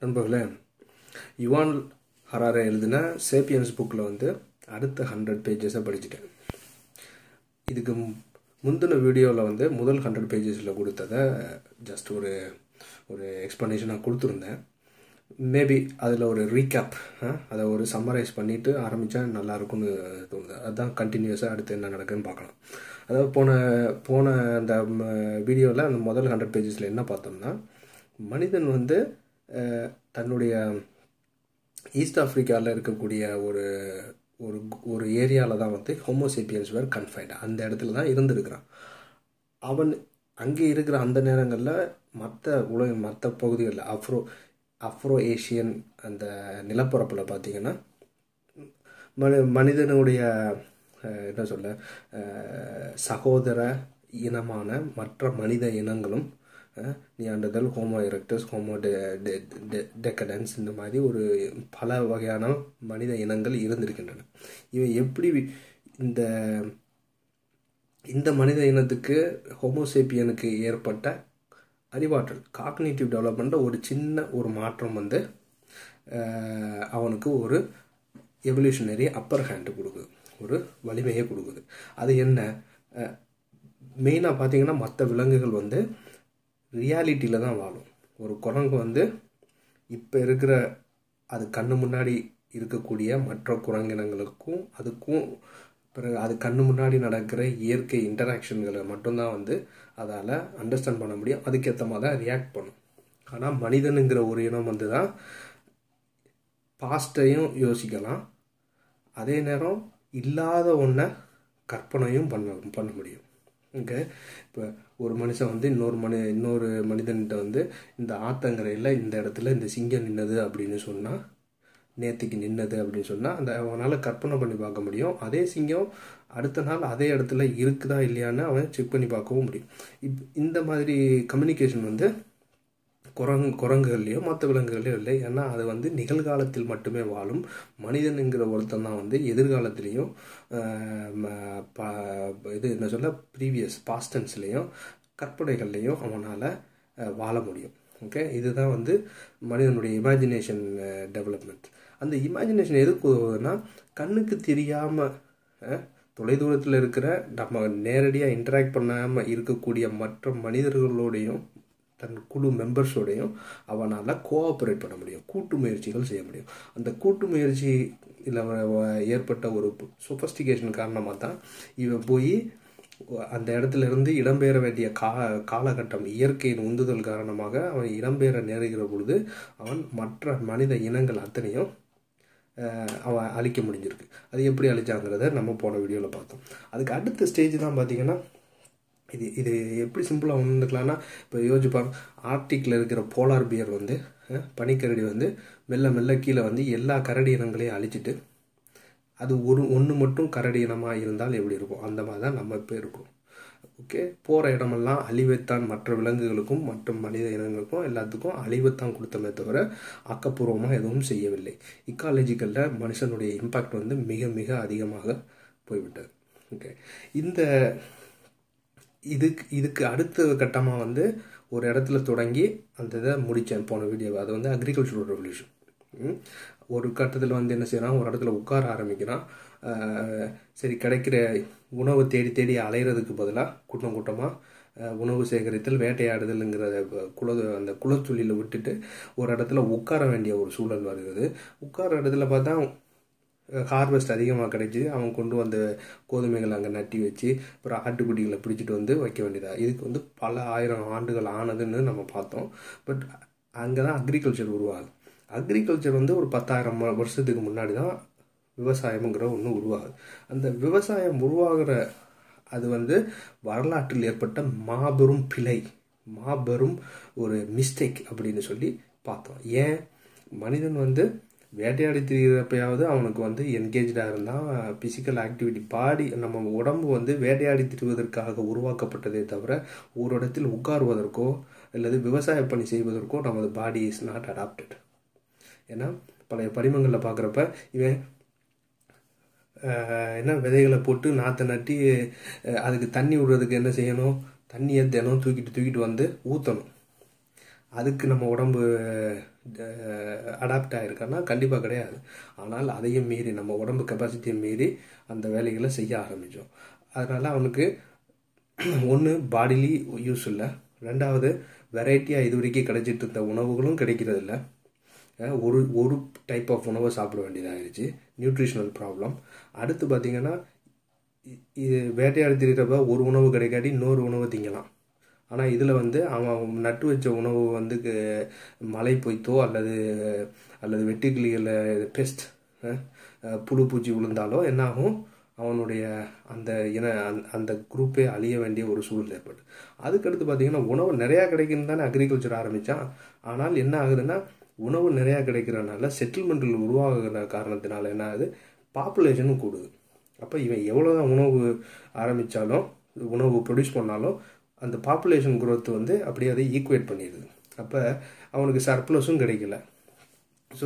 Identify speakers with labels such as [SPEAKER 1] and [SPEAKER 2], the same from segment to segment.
[SPEAKER 1] நண்பர்களே Yuan Harare எழுதின sapiens புக்கில் வந்து அடுத்த ஹண்ட்ரட் பேஜஸை படிச்சுட்டேன் இதுக்கு மு- முந்தின வீடியோவில் வந்து முதல் ஹண்ட்ரட் பேஜஸில் கொடுத்ததை ஜஸ்ட் ஒரு ஒரு எக்ஸ்ப்ளனேஷனாக கொடுத்துருந்தேன் மேபி அதில் ஒரு ரீகேப் அதை ஒரு சம்மரைஸ் பண்ணிவிட்டு ஆரம்பித்தா நல்லா இருக்கும்னு தோணுது அதுதான் கண்டினியூஸாக அடுத்து என்ன நடக்குதுன்னு பார்க்கலாம் அதாவது போன போன அந்த வீடியோவில் அந்த முதல் ஹண்ட்ரட் பேஜஸில் என்ன பார்த்தோம்னா மனிதன் வந்து அஹ், தன்னுடைய ஈஸ்ட் ஆப்பிரிக்காவில் இருக்கக்கூடிய ஒரு ஒரு ஒரு ஏரியாவில் தான் வந்து ஹோமோசேப்பியன்ஸ் வேர் கன்ஃபைன்ட் அந்த இடத்துல தான் இருந்திருக்கிறான் அவன் அங்கே இருக்கிற அந்த நேரங்களில் மற்ற உலக மற்ற பகுதிகளில் அஃப்ரோ அஃப்ரோ ஏஷியன் அந்த நிலப்பரப்பில் பார்த்தீங்கன்னா மனி மனிதனுடைய அஹ், என்ன சொல்ல அஹ், சகோதர இனமான மற்ற மனித இனங்களும் நியாண்டதல் ஹோமோ எரக்டஸ் ஹோமோ டெக்கடன்ஸ் இந்த மாதிரி ஒரு பல வகையான மனித இனங்கள் இருந்திருக்கின்றன இவை எப்படி இந்த இந்த மனித இனத்துக்கு ஹோமோசேப்பியனுக்கு ஏற்பட்ட அறிவாற்றல் காக்னிட்டிவ் டெவலப்மெண்ட்டில் ஒரு சின்ன ஒரு மாற்றம் வந்து அஹ், அவனுக்கு ஒரு எவல்யூஷனரி அப்பர் ஹேண்டு கொடுக்குது ஒரு வலிமையை கொடுக்குது அது என்ன மெயினாக பார்த்தீங்கன்னா மற்ற விலங்குகள் வந்து ரியாலிட்டியில் தான் வாழும் ஒரு குரங்கு வந்து இப்போ இருக்கிற அது கண்ணு முன்னாடி இருக்கக்கூடிய மற்ற குரங்கினங்களுக்கும் அதுக்கும் பிறகு அது கண்ணு முன்னாடி நடக்கிற இயற்கை இன்டராக்ஷன்களை மட்டும்தான் வந்து அதால் அண்டர்ஸ்டாண்ட் பண்ண முடியும் அதுக்கேற்ற மாதிரி தான் ரியாக்ட் பண்ணும் ஆனால் மனிதனுங்கிற ஒரு இனம் வந்து தான் பாஸ்ட்டையும் யோசிக்கலாம் அதே நேரம் இல்லாத ஒன்றை கற்பனையும் பண்ண பண்ண முடியும் ஓகே இப்போ ஒரு மனுஷன் வந்து இன்னொரு மனி இன்னொரு மனிதன்கிட்ட வந்து இந்த ஆத்தங்கரையில் இந்த இடத்துல இந்த சிங்கம் நின்னது அப்படின்னு சொன்னால் நேத்திக்கு நின்னது அப்படின்னு சொன்னால் அந்த அவனால் கற்பனை பண்ணி பார்க்க முடியும் அதே சிங்கம் அடுத்த நாள் அதே இடத்துல இருக்குதா இல்லையான்னு அவன் செக் பண்ணி பார்க்கவும் முடியும் இப் இந்த மாதிரி கம்யூனிகேஷன் வந்து குரங்கு குரங்குகள்லையோ மற்ற விலங்குகள்லையோ இல்லை ஏன்னா அது வந்து நிகழ்காலத்தில் மட்டுமே வாழும் மனிதனுங்கிற ஒருத்தன் தான் வந்து எதிர்காலத்திலையும் ஆஹ், ம- ப- இது என்ன சொல்ல ப்ரீவியஸ் பாஸ்டன்ஸ்லேயும் கற்பனைகள்லையும் அவனால் வாழ முடியும் ஓகே இதுதான் வந்து மனிதனுடைய இமேஜினேஷன் டெவலப்மெண்ட் அந்த இமேஜினேஷன் எதுக்கு உதவுதுன்னா கண்ணுக்கு தெரியாமல் தொலைதூரத்தில் இருக்கிற நம்ம நேரடியாக இன்டராக்ட் பண்ணாமல் இருக்கக்கூடிய மற்ற மனிதர்களோடையும் தன் குழு மெம்பர்ஸோடையும் அவனால் கோஆப்ரேட் பண்ண முடியும் கூட்டு முயற்சிகள் செய்ய முடியும் அந்த கூட்டு முயற்சி ஏற்பட்ட ஒரு சொஃபஸ்டிகேஷன் காரணமாக தான் இவன் போய் அந்த இடத்துல இருந்து இடம்பெயர வேண்டிய கா காலகட்டம் இயற்கையின் உந்துதல் காரணமாக அவன் இடம்பெயர நேருகிற பொழுது அவன் மற்ற மனித இனங்கள் அத்தனையும் அஹ், அவன் அழிக்க முடிஞ்சிருக்கு அது எப்படி அழிச்சாங்கிறத நம்ம போன வீடியோவில் பார்த்தோம் அதுக்கு அடுத்த ஸ்டேஜ் தான் பார்த்தீங்கன்னா இது இது எப்படி சிம்பிளாக உணர்ந்துக்கலாம்னா இப்போ யோசிச்சு பாருங்க ஆர்டிக்கில் இருக்கிற போலார் பியர் வந்து அஹ், பனிக்கரடி வந்து மெல்ல மெல்ல கீழே வந்து எல்லா கரடி இனங்களையும் அழிச்சிட்டு அது ஒரு ஒன்று மட்டும் கரடி இனமாக இருந்தால் எப்படி இருக்கும் அந்த மாதிரி தான் நம்ம இப்போ இருக்கோம் ஓகே போகிற இடமெல்லாம் அழிவைத்தான் மற்ற விலங்குகளுக்கும் மற்ற மனித இனங்களுக்கும் எல்லாத்துக்கும் அழிவைத்தான் கொடுத்தமே தவிர ஆக்கப்பூர்வமாக எதுவும் செய்யவில்லை இக்காலஜிக்கலில் மனுஷனுடைய இம்பாக்ட் வந்து மிக மிக அதிகமாக போய்விட்டது ஓகே இந்த இதுக்கு இதுக்கு அடுத்த கட்டமாக வந்து ஒரு இடத்துல தொடங்கி அந்த இதை முடித்தேன் போன வீடியோவை அது வந்து அக்ரிகல்ச்சரல் ரெவல்யூஷன் ஒரு கட்டத்தில் வந்து என்ன செய்யறான் ஒரு இடத்துல உட்கார ஆரம்பிக்கிறான் ஆஹ் சரி கிடைக்கிற உணவை தேடி தேடி அலையிறதுக்கு பதிலாக கூட்டம் கூட்டமாக உணவு சேகரித்தல் வேட்டையாடுதல்ங்கிற குல அந்த குலத்தொழிலை விட்டுட்டு ஒரு இடத்துல உட்கார வேண்டிய ஒரு சூழல் வருகிறது உட்கார இடத்துல பார்த்தா ஹார்வெஸ்ட் அதிகமாக கிடைச்சி அவன் கொண்டு வந்த கோதுமைகளை அங்கே நட்டி வச்சு அப்புறம் ஆட்டுக்குட்டிகளை பிடிச்சிட்டு வந்து வைக்க வேண்டியதா இதுக்கு வந்து பல ஆயிரம் ஆண்டுகள் ஆனதுன்னு நம்ம பார்த்தோம் பட் அங்கே தான் அக்ரிகல்ச்சர் உருவாகுது அக்ரிகல்ச்சர் வந்து ஒரு பத்தாயிரம் ம- வருஷத்துக்கு முன்னாடி தான் விவசாயம்ங்கிற ஒன்று உருவாகுது அந்த விவசாயம் உருவாகிற அது வந்து வரலாற்றில் ஏற்பட்ட மாபெரும் பிழை மாபெரும் ஒரு மிஸ்டேக் அப்படின்னு சொல்லி பார்த்தோம் ஏன் மனிதன் வந்து வேட்டையாடி திரிகிறப்பயாவது அவனுக்கு வந்து என்கேஜாக இருந்தால் ஃபிசிக்கல் ஆக்டிவிட்டி பாடி நம்ம உடம்பு வந்து வேட்டையாடி திரிவதற்காக உருவாக்கப்பட்டதே தவிர ஒரு இடத்தில் உட்காருவதற்கோ அல்லது விவசாய பணி செய்வதற்கோ நமது பாடி இஸ் நாட் அடாப்டட் ஏன்னா பழைய படிமங்களில் பார்க்குறப்ப இவன் அஹ், என்ன விதைகளை போட்டு நாற்றை நட்டி அஹ், அதுக்கு தண்ணி விடுறதுக்கு என்ன செய்யணும் தண்ணியை தினம் தூக்கிட்டு தூக்கிட்டு வந்து ஊற்றணும் அதுக்கு நம்ம உடம்பு அடாப்ட் ஆகிருக்கான்னா கண்டிப்பாக கிடையாது ஆனால் அதையும் மீறி நம்ம உடம்பு கெப்பாசிட்டியை மீறி அந்த வேலைகளை செய்ய ஆரம்பித்தோம் அதனால் அவனுக்கு ஒன்று பாடிலி யூஸ் இல்லை ரெண்டாவது வெரைட்டியாக இது வரைக்கும் கிடைச்சிட்டு இருந்த உணவுகளும் கிடைக்கிறது இல்லை ஒரு ஒரு டைப் ஆஃப் உணவை சாப்பிட வேண்டியதாகிடுச்சு நியூட்ரிஷனல் ப்ராப்ளம் அடுத்து பார்த்திங்கன்னா இது வேட்டையாடி திரிகிறப்ப ஒரு உணவு கிடைக்காட்டி இன்னொரு உணவு திங்கலாம் ஆனால் இதில் வந்து அவன் நட்டு வச்ச உணவு வந்து மழை பொய்த்தோ அல்லது அல்லது வெட்டுக்கிளிகளில் பெஸ்ட் புழு பூச்சி விழுந்தாலோ என்னாகும் அவனுடைய அந்த இன அந்த குரூப்பே அழிய வேண்டிய ஒரு சூழல் ஏற்பட்டு அதுக்கடுத்து பார்த்திங்கன்னா உணவு நிறையா கிடைக்குன்னு தானே அக்ரிகல்ச்சர் ஆரம்பித்தான் ஆனால் என்ன ஆகுதுன்னா உணவு நிறையா கிடைக்கிறனால செட்டில்மெண்ட்டில் உருவாகிற காரணத்தினால என்ன ஆகுது பாப்புலேஷனும் கூடுது அப்போ இவன் எவ்வளோ தான் உணவு ஆரம்பித்தாலும் உணவு ப்ரொடியூஸ் பண்ணாலும் அந்த பாப்புலேஷன் குரோத் வந்து அப்படியே அதை ஈக்குவேட் பண்ணிடுது அப்போ அவனுக்கு சர்ப்ளஸும் கிடைக்கல ஸோ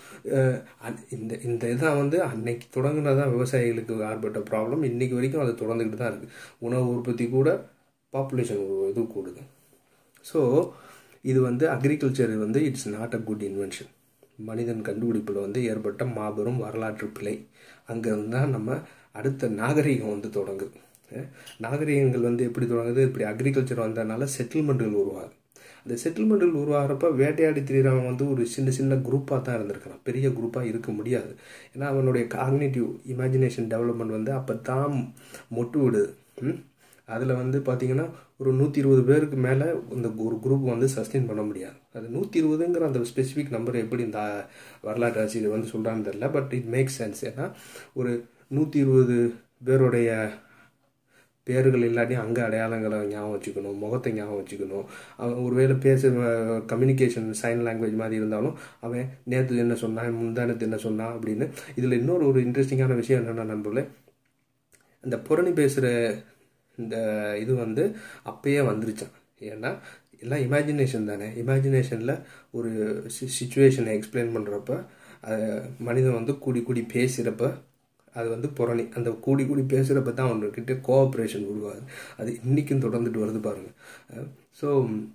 [SPEAKER 1] இந்த இந்த இதான் வந்து அன்னைக்கு தொடங்கினதான் விவசாயிகளுக்கு ஏற்பட்ட ப்ராப்ளம் இன்றைக்கி வரைக்கும் அது தொடர்ந்துக்கிட்டு தான் இருக்குது உணவு உற்பத்தி கூட பாப்புலேஷன் இது கூடுது ஸோ இது வந்து அக்ரிகல்ச்சர் வந்து it's not a good invention மனிதன் கண்டுபிடிப்பில் வந்து ஏற்பட்ட மாபெரும் வரலாற்று பிழை அங்கேருந்து தான் நம்ம அடுத்த நாகரிகம் வந்து தொடங்குது நாகரிகங்கள் வந்து எப்படி தொடங்குது இப்படி அக்ரிகல்ச்சர் வந்ததுனால செட்டில்மெண்ட்டுகள் உருவாகுது அந்த செட்டில்மெண்ட்டுகள் உருவாகிறப்ப வேட்டையாடி திரிகிறவன் வந்து ஒரு சின்ன சின்ன குரூப்பாக தான் இருந்திருக்கிறான் பெரிய குரூப்பாக இருக்க முடியாது ஏன்னா அவனுடைய காக்னேட்டிவ் இமேஜினேஷன் டெவலப்மெண்ட் வந்து அப்போ தான் மொட்டு விடுது அதில் வந்து பார்த்திங்கன்னா ஒரு நூற்றி இருபது பேருக்கு மேலே இந்த ஒரு குரூப் வந்து சஸ்டெயின் பண்ண முடியாது அது நூற்றி இருபதுங்கிற அந்த ஸ்பெசிஃபிக் நம்பர் எப்படி இந்த வரலாற்று ஆசிரியர் வந்து சொல்கிறான்னு தெரில பட் இட் மேக் சென்ஸ் ஏன்னா ஒரு நூற்றி இருபது பேருடைய பேர்கள் இல்லாட்டியும் அங்கே அடையாளங்களை ஞாபகம் வச்சுக்கணும் முகத்தை ஞாபகம் வச்சுக்கணும் அவன் ஒருவேளை பேச கம்யூனிகேஷன் சைன் லாங்குவேஜ் மாதிரி இருந்தாலும் அவன் நேற்று என்ன சொன்னான் முந்தானத்து என்ன சொன்னான் அப்படின்னு இதில் இன்னொரு ஒரு இன்ட்ரெஸ்டிங்கான விஷயம் என்னென்னா நண்பர்களே இந்த புரணி பேசுகிற இந்த இது வந்து அப்பயே வந்துருச்சான் ஏன்னா எல்லாம் இமேஜினேஷன் தானே இமேஜினேஷனில் ஒரு சுச்சுவேஷனை எக்ஸ்பிளைன் பண்ணுறப்ப மனிதன் வந்து கூடி கூடி பேசுகிறப்ப அது வந்து புறணி அந்த கூடி கூடி பேசுகிறப்ப தான் அவங்கக்கிட்ட கோஆப்ரேஷன் உருவாகுது அது இன்றைக்கும் தொடர்ந்துட்டு வருது பாருங்கள் ஸோ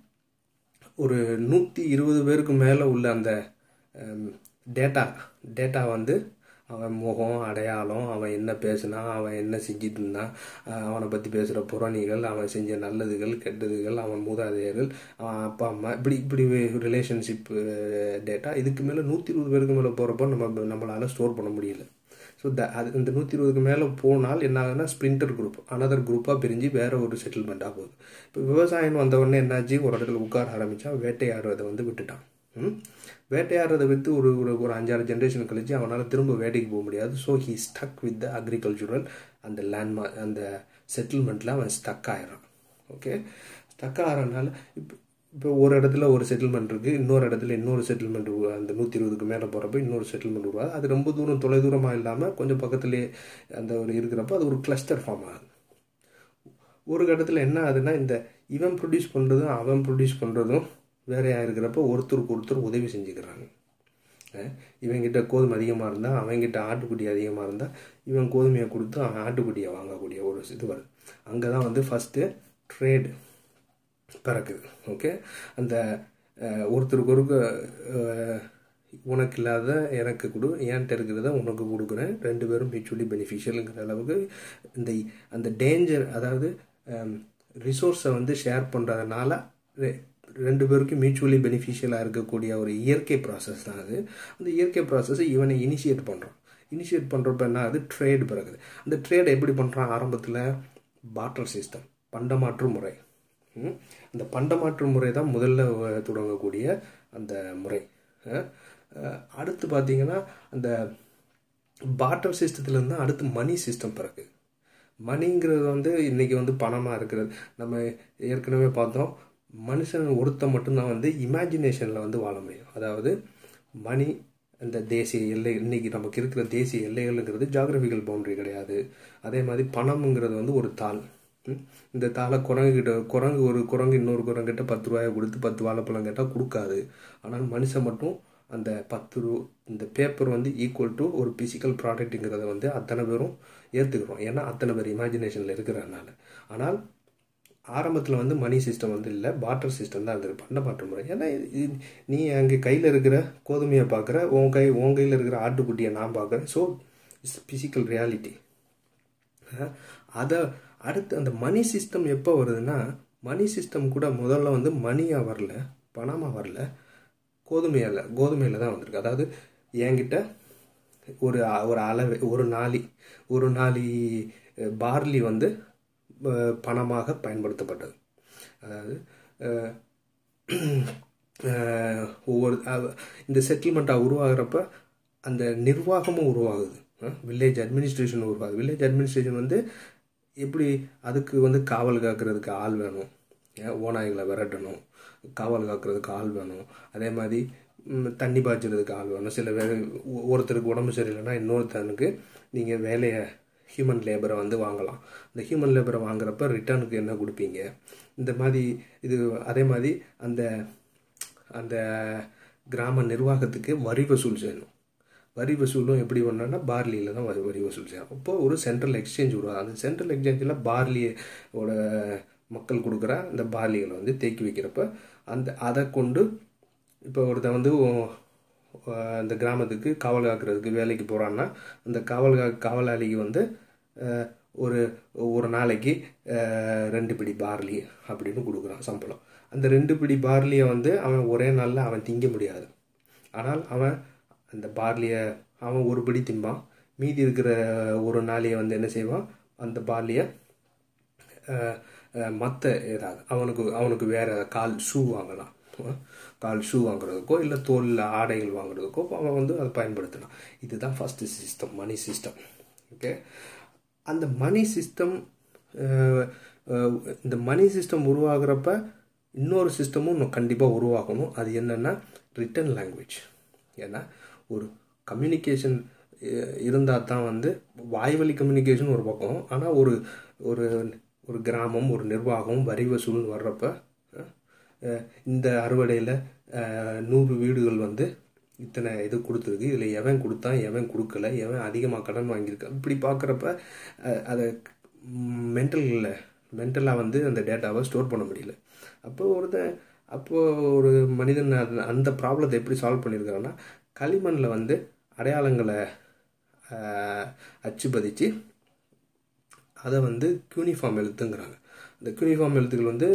[SPEAKER 1] ஒரு நூற்றி இருபது பேருக்கு மேலே உள்ள அந்த டேட்டா டேட்டா வந்து அவன் முகம் அடையாளம் அவன் என்ன பேசுனான் அவன் என்ன செஞ்சிட்டு இருந்தான் அவனை பற்றி பேசுகிற புறணிகள் அவன் செஞ்ச நல்லதுகள் கெட்டதுகள் அவன் மூதாதையர்கள் அவன் அப்பா அம்மா இப்படி இப்படி ரிலேஷன்ஷிப் டேட்டா இதுக்கு மேலே நூற்றி இருபது பேருக்கு மேலே போகிறப்போ நம்ம நம்மளால் ஸ்டோர் பண்ண முடியல ஸோ த அது இந்த நூற்றி இருபதுக்கு மேலே போனால் என்ன ஆகுதுன்னா ஸ்ப்ரிண்டர் குரூப் அனதர் குரூப்பாக பிரிஞ்சு வேறு ஒரு செட்டில்மெண்ட்டாக போகுது இப்போ விவசாயம் வந்தவொடனே என்னாச்சு ஒரு இடத்துல உட்கார ஆரம்பித்தா வேட்டையாடுறதை வந்து விட்டுட்டான் வேட்டையாடுறதை விற்று ஒரு ஒரு ஒரு அஞ்சாறு ஜென்ரேஷன் கழிச்சு அவனால் திரும்ப வேட்டைக்கு போக முடியாது so he stuck with the agricultural அந்த லேண்ட்மா அந்த செட்டில்மெண்ட்டில் அவன் ஸ்டக் ஆகிறான் ஓகே ஸ்டக் ஆகிறனால இப்போ இப்போ ஒரு இடத்துல ஒரு செட்டில்மெண்ட் இருக்குது இன்னொரு இடத்துல இன்னொரு செட்டில்மெண்ட் அந்த நூற்றி இருபதுக்கு மேலே போகிறப்ப இன்னொரு செட்டில்மெண்ட் உருவாது அது ரொம்ப தூரம் தொலை தூரமாக இல்லாமல் கொஞ்சம் பக்கத்துலேயே அந்த ஒரு இருக்கிறப்ப அது ஒரு கிளஸ்டர் ஃபார்ம் ஆகுது ஒரு கட்டத்தில் என்ன ஆகுதுன்னா இந்த இவன் ப்ரொடியூஸ் பண்ணுறதும் அவன் ப்ரொடியூஸ் பண்ணுறதும் வேறையாக இருக்கிறப்ப ஒருத்தருக்கு ஒருத்தர் உதவி செஞ்சுக்கிறாங்க இவங்கிட்ட கோதுமை அதிகமாக இருந்தால் அவங்ககிட்ட ஆட்டுக்குட்டி அதிகமாக இருந்தால் இவன் கோதுமையை கொடுத்து அவன் ஆட்டுக்குட்டியை வாங்கக்கூடிய ஒரு இது வருது அங்கே தான் வந்து ஃபஸ்ட்டு ட்ரேடு பிறக்குது ஓகே அந்த ஒருத்தருக்கு ஒருக்க உனக்கு இல்லாத எனக்கு கொடு என்கிட்ட இருக்கிறத உனக்கு கொடுக்குறேன் ரெண்டு பேரும் மியூச்சுவலி பெனிஃபிஷியலுங்கிற அளவுக்கு இந்த அந்த டேஞ்சர் அதாவது ரிசோர்ஸை வந்து ஷேர் பண்ணுறதுனால ரெண்டு பேருக்கும் மியூச்சுவலி பெனிஃபிஷியலாக இருக்கக்கூடிய ஒரு இயற்கை ப்ராசஸ் தான் அது அந்த இயற்கை ப்ராசஸை இவனை இனிஷியேட் பண்ணுறான் இனிஷியேட் பண்ணுறப்ப என்ன அது ட்ரேடு பிறகுது அந்த ட்ரேடை எப்படி பண்ணுறான் ஆரம்பத்தில் பாட்டர் சிஸ்டம் பண்டமாற்று முறை அந்த பண்டமாற்று முறை தான் முதல்ல தொடங்கக்கூடிய அந்த முறை அடுத்து பார்த்தீங்கன்னா அந்த பாட்டர் சிஸ்டத்துலேருந்து தான் அடுத்து மணி சிஸ்டம் பிறகு மணிங்கிறது வந்து இன்றைக்கி வந்து பணமாக இருக்கிறது நம்ம ஏற்கனவே பார்த்தோம் மனுஷன் ஒருத்த மட்டும்தான் வந்து இமேஜினேஷனில் வந்து வாழ முடியும் அதாவது மணி இந்த தேசிய எல்லை இன்றைக்கி நமக்கு இருக்கிற தேசிய எல்லைகள்ங்கிறது ஜாகிரபிக்கல் பவுண்டரி கிடையாது அதே மாதிரி பணம்ங்கிறது வந்து ஒரு தாள் இந்த தாளை குரங்குகிட்ட குரங்கு ஒரு குரங்கு இன்னொரு குரங்கிட்ட பத்து ரூபாயை கொடுத்து பத்து வாழைப்பழம் கேட்டால் கொடுக்காது ஆனால் மனுஷன் மட்டும் அந்த பத்து ரூ இந்த பேப்பர் வந்து ஈக்குவல் டு ஒரு பிசிக்கல் ப்ராடக்ட்டுங்கிறத வந்து அத்தனை பேரும் ஏற்றுக்கிறோம் ஏன்னா அத்தனை பேர் இமேஜினேஷனில் இருக்கிறதுனால ஆனால் ஆரம்பத்தில் வந்து மணி சிஸ்டம் வந்து இல்லை பாட்டர் சிஸ்டம் தான் இருந்தது பண்ண பாட்டர் முறை ஏன்னா இது நீ அங்கே கையில் இருக்கிற கோதுமையை பார்க்குற உன் கை உன் கையில் இருக்கிற ஆட்டுக்குட்டியை நான் பார்க்குறேன் ஸோ இட்ஸ் ஃபிசிக்கல் ரியாலிட்டி அதை அடுத்து அந்த மணி சிஸ்டம் எப்போ வருதுன்னா மணி சிஸ்டம் கூட முதல்ல வந்து மணியாக வரல பணமாக வரல கோதுமையில் கோதுமையில் தான் வந்திருக்கு அதாவது என்கிட்ட ஒரு ஒரு அளவு ஒரு நாளி ஒரு நாளி பார்லி வந்து பணமாக பயன்படுத்தப்பட்டது அதாவது ஒவ்வொரு இந்த செட்டில்மெண்ட்டாக உருவாகிறப்ப அந்த நிர்வாகமும் உருவாகுது வில்லேஜ் அட்மினிஸ்ட்ரேஷன் உருவாகுது வில்லேஜ் அட்மினிஸ்ட்ரேஷன் வந்து எப்படி அதுக்கு வந்து காவல் காக்கிறதுக்கு ஆள் வேணும் ஓநாய்களை விரட்டணும் காவல் காக்கிறதுக்கு ஆள் வேணும் அதே மாதிரி தண்ணி பாய்ச்சறதுக்கு ஆள் வேணும் சில வே ஒருத்தருக்கு உடம்பு சரியில்லைன்னா இன்னொருத்தனுக்கு நீங்கள் வேலையை ஹியூமன் லேபரை வந்து வாங்கலாம் இந்த ஹியூமன் லேபரை வாங்குறப்ப ரிட்டர்னுக்கு என்ன கொடுப்பீங்க இந்த மாதிரி இது அதே மாதிரி அந்த அந்த கிராம நிர்வாகத்துக்கு வரி வசூல் செய்யணும் வரி வசூலும் எப்படி பண்ணோன்னா பார்லியில் தான் வரி வரி வசூல் செய்யணும் அப்போது ஒரு சென்ட்ரல் எக்ஸ்சேஞ்ச் உருவாகும் அந்த சென்ட்ரல் எக்ஸ்சேஞ்சில் பார்லியோட மக்கள் கொடுக்குற அந்த பார்லிகளை வந்து தேக்கி வைக்கிறப்ப அந்த அதை கொண்டு இப்போ ஒருத்தன் வந்து அந்த கிராமத்துக்கு காவல் காக்கிறதுக்கு வேலைக்கு போகிறான்னா அந்த காவல் கா காவலாளிக்கு வந்து ஒரு ஒரு நாளைக்கு ரெண்டு பிடி பார்லி அப்படின்னு கொடுக்குறான் சம்பளம் அந்த ரெண்டு பிடி பார்லியை வந்து அவன் ஒரே நாளில் அவன் திங்க முடியாது ஆனால் அவன் அந்த பார்லியை அவன் ஒரு பிடி திம்பான் மீதி இருக்கிற ஒரு நாளையை வந்து என்ன செய்வான் அந்த பார்லியை மற்ற ஏதாவது அவனுக்கு அவனுக்கு வேறு கால் ஷூ வாங்கலாம் கால் ஷூ வாங்குறதுக்கோ இல்லை தோலில் ஆடைகள் வாங்குறதுக்கோ அவன் வந்து அதை பயன்படுத்தலாம் இதுதான் first system money system okay அந்த மணி சிஸ்டம் இந்த மணி சிஸ்டம் உருவாகிறப்ப இன்னொரு சிஸ்டமும் இன்னும் கண்டிப்பாக உருவாகணும் அது என்னென்னா ரிட்டன் லாங்குவேஜ் ஏன்னா ஒரு கம்யூனிகேஷன் இருந்தால் தான் வந்து வாய்வழி கம்யூனிகேஷன் ஒரு பக்கம் ஆனால் ஒரு ஒரு ஒரு கிராமம் ஒரு நிர்வாகம் வரி வசூல்னு வர்றப்ப இந்த அறுவடையில் நூறு வீடுகள் வந்து இத்தனை இது கொடுத்துருக்கு இதில் எவன் கொடுத்தான் எவன் கொடுக்கல எவன் அதிகமாக கடன் வாங்கியிருக்கான் இப்படி பார்க்குறப்ப அதை மென்டலில் மென்டலாக வந்து அந்த டேட்டாவை ஸ்டோர் பண்ண முடியல அப்போ ஒருத்தன் அப்போது ஒரு மனிதன் அந்த ப்ராப்ளத்தை எப்படி சால்வ் பண்ணியிருக்காங்கன்னா களிமண்ணில் வந்து அடையாளங்களை அச்சு பதிச்சு அதை வந்து யூனிஃபார்ம் எழுத்துங்கிறாங்க அந்த யூனிஃபார்ம் எழுத்துக்கள் வந்து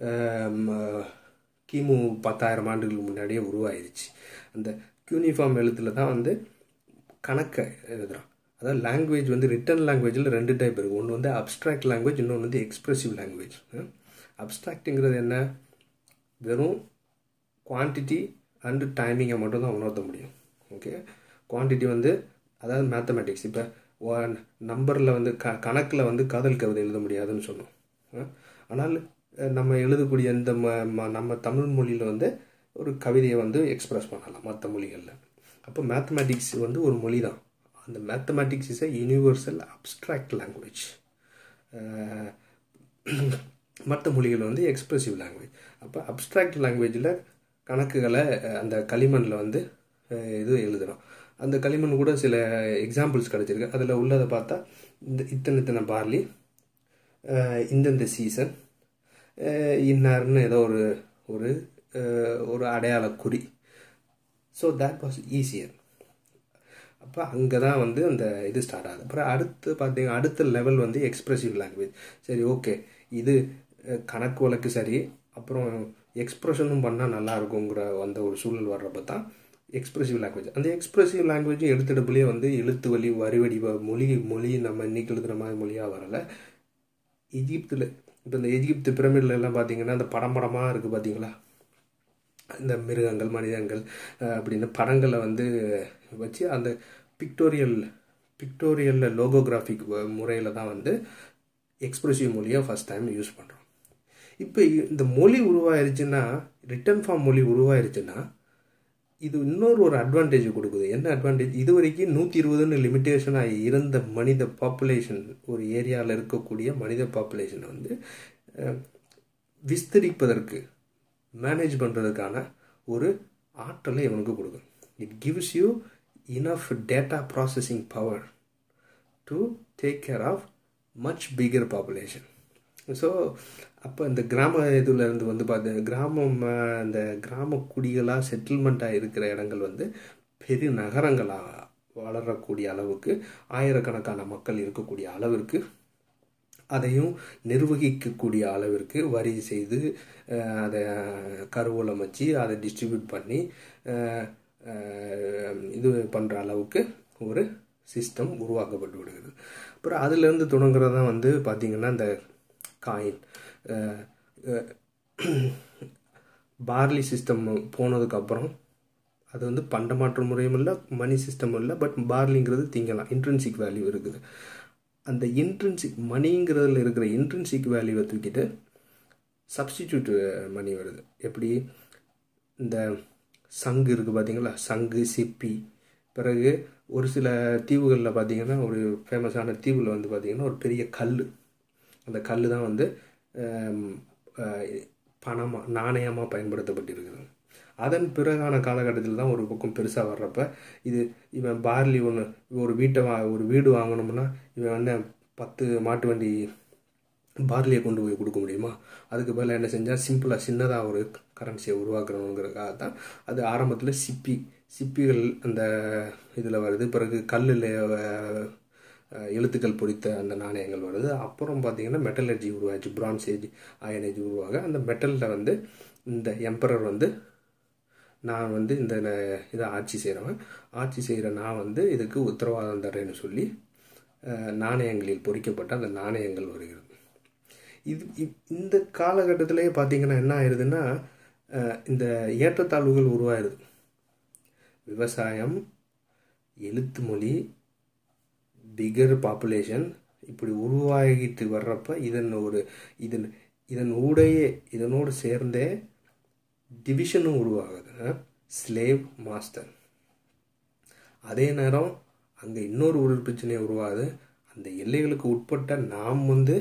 [SPEAKER 1] கிமு பத்தாயிரம் ஆண்டுகளுக்கு முன்னாடியே உருவாயிருச்சு அந்த யூனிஃபார்ம் எழுத்தில் தான் வந்து கணக்கை எழுதுகிறான் அதாவது லாங்குவேஜ் வந்து ரிட்டன் லாங்குவேஜில் ரெண்டு டைப் இருக்குது ஒன்று வந்து அப்ட்ராக்ட் லாங்குவேஜ் இன்னொன்று வந்து எக்ஸ்ப்ரெசிவ் லாங்குவேஜ் அப்ட்ராக்டுங்கிறது என்ன வெறும் குவான்டிட்டி அண்டு டைமிங்கை மட்டும் தான் உணர்த்த முடியும் ஓகே குவான்டிட்டி வந்து அதாவது மேத்தமெட்டிக்ஸ் இப்போ ஒன் நம்பரில் வந்து க கணக்கில் வந்து காதல் கவிதை எழுத முடியாதுன்னு சொன்னோம் ஆனால் நம்ம எழுதக்கூடிய இந்த ம நம்ம தமிழ் மொழியில் வந்து ஒரு கவிதையை வந்து எக்ஸ்ப்ரெஸ் பண்ணலாம் மற்ற மொழிகளில் அப்போ மேத்தமெட்டிக்ஸ் வந்து ஒரு மொழி தான் அந்த mathematics is a universal abstract language மற்ற மொழிகள் வந்து எக்ஸ்ப்ரெசிவ் லாங்குவேஜ் அப்போ அப்ட்ராக்ட் லாங்குவேஜில் கணக்குகளை அந்த களிமண்ணில் வந்து இது எழுதுகிறோம் அந்த களிமண் கூட சில எக்ஸாம்பிள்ஸ் கிடச்சிருக்கு அதில் உள்ளதை பார்த்தா இந்த இத்தனை இத்தனை பார்லி இந்தந்த சீசன் இன்னார்னு ஏதோ ஒரு ஒரு ஒரு அடையாள குறி ஸோ தேட் வாஸ் ஈஸியர் அப்போ அங்கே தான் வந்து அந்த இது ஸ்டார்ட் ஆகுது அப்புறம் அடுத்து பார்த்தீங்கன்னா அடுத்த லெவல் வந்து எக்ஸ்ப்ரெசிவ் லாங்குவேஜ் சரி ஓகே இது கணக்கு வழக்கு சரி அப்புறம் எக்ஸ்ப்ரெஷனும் பண்ணால் நல்லா இருக்குங்கிற அந்த ஒரு சூழல் வர்றப்ப தான் எக்ஸ்ப்ரெசிவ் லாங்குவேஜ் அந்த எக்ஸ்ப்ரெசிவ் லாங்குவேஜும் எழுத்துடப்புலேயே வந்து எழுத்து வழி வரி வடிவ மொழி மொழி நம்ம இன்னைக்கு எழுதுகிற மாதிரி மொழியாக வரலை எகிப்தில் இப்போ இந்த எகிப்து பிரமிடில் எல்லாம் பார்த்தீங்கன்னா அந்த படம் படமாக இருக்குது பார்த்தீங்களா இந்த மிருகங்கள் மனிதங்கள் அப்படின்னு படங்களை வந்து வச்சு அந்த பிக்டோரியல் பிக்டோரியல் லோகோகிராஃபிக் முறையில் தான் வந்து எக்ஸ்ப்ரெசிவ் மொழியை ஃபஸ்ட் டைம் யூஸ் பண்ணுறோம் இப்போ இந்த மொழி உருவாயிருச்சுன்னா ரிட்டன் ஃபார்ம் மொழி உருவாயிருச்சுன்னா இது இன்னொரு ஒரு அட்வான்டேஜ் கொடுக்குது என்ன அட்வான்டேஜ் இது வரைக்கும் நூற்றி இருபதுன்னு லிமிட்டேஷனாக இருந்த மனித பாப்புலேஷன் ஒரு ஏரியாவில் இருக்கக்கூடிய மனித பாப்புலேஷனை வந்து விஸ்தரிப்பதற்கு மேனேஜ் பண்ணுறதுக்கான ஒரு ஆற்றலை இவனுக்கு கொடுக்கும் it gives you enough data processing power to take care of much bigger population so அப்போ இந்த கிராம இதில் இருந்து வந்து பார்த்து கிராமம் அஹ், இந்த கிராம குடிகளாக செட்டில்மெண்ட்டாக இருக்கிற இடங்கள் வந்து பெரிய நகரங்களாக வளரக்கூடிய அளவுக்கு ஆயிரக்கணக்கான மக்கள் இருக்கக்கூடிய அளவிற்கு அதையும் நிர்வகிக்கக்கூடிய அளவிற்கு வரி செய்து அஹ், அதை கருவூலம் அமைச்சு அதை டிஸ்ட்ரிபியூட் பண்ணி அஹ், அஹ், இது பண்ணுற அளவுக்கு ஒரு சிஸ்டம் உருவாக்கப்பட்டு விடுகிறது அப்புறம் அதுலேருந்து தொடங்குறது தான் வந்து பார்த்திங்கன்னா இந்த காயின் பார்லி சிஸ்டம் போனதுக்கப்புறம் அது வந்து பண்டமாற்று முறையும் இல்லை மணி சிஸ்டமும் இல்லை பட் பார்லிங்கிறது திங்கலாம் இன்ட்ரென்சிக் வேல்யூ இருக்குது அந்த இன்ட்ரென்சிக் மணிங்கிறதுல இருக்கிற இன்ட்ரென்சிக் வேல்யூவை தூக்கிட்டு சப்ஸ்டிடியூட் மணி வருது எப்படி இந்த சங்கு இருக்குது பார்த்தீங்களா சங்கு சிப்பி பிறகு ஒரு சில தீவுகளில் பார்த்தீங்கன்னா ஒரு ஃபேமஸான தீவில் வந்து பார்த்தீங்கன்னா ஒரு பெரிய கல் அந்த கல் தான் வந்து பணமாக நாணயமாக பயன்படுத்தப்பட்டிருக்குது அதன் பிறகான காலகட்டத்தில் தான் ஒரு பக்கம் பெருசாக வர்றப்ப இது இவன் பார்லி ஒன்று ஒரு வீட்டை வா ஒரு வீடு வாங்கணும்னா இவன் வந்து பத்து மாட்டு வண்டி பார்லியை கொண்டு போய் கொடுக்க முடியுமா அதுக்கு பதிலாக என்ன செஞ்சால் சிம்பிளாக சின்னதாக ஒரு கரன்சியை உருவாக்கணுங்கிறதுக்காக தான் அது ஆரம்பத்தில் சிப்பி சிப்பிகள் அந்த இதில் வருது பிறகு கல்லில் எழுத்துக்கள் பொறித்த அந்த நாணயங்கள் வருது அப்புறம் பார்த்தீங்கன்னா மெட்டலர்ஜி உருவாச்சு பிரான்ஸ் ஏஜ் அயன் ஏஜ் உருவாக அந்த மெட்டலில் வந்து இந்த எம்பரர் வந்து நான் வந்து இந்த ந- இதை ஆட்சி செய்கிறவன் ஆட்சி செய்கிற நான் வந்து இதுக்கு உத்தரவாதம் தரேன்னு சொல்லி அஹ், நாணயங்களில் பொறிக்கப்பட்ட அந்த நாணயங்கள் வருகிறது இது இ- இந்த காலகட்டத்திலேயே பார்த்தீங்கன்னா என்ன ஆயிடுதுன்னா அஹ், இந்த ஏற்றத்தாழ்வுகள் உருவாயிருது விவசாயம் எழுத்து மொழி பிகர் பாப்புலேஷன் இப்படி உருவாகிட்டு வர்றப்ப இதன் ஒரு இதன் இதன் ஊடையே இதனோடு சேர்ந்தே டிவிஷனும் உருவாகுது ஸ்லேவ் மாஸ்டர் அதே நேரம் அங்கே இன்னொரு ஒரு பிரச்சனை உருவாகுது அந்த எல்லைகளுக்கு உட்பட்ட நாம் வந்து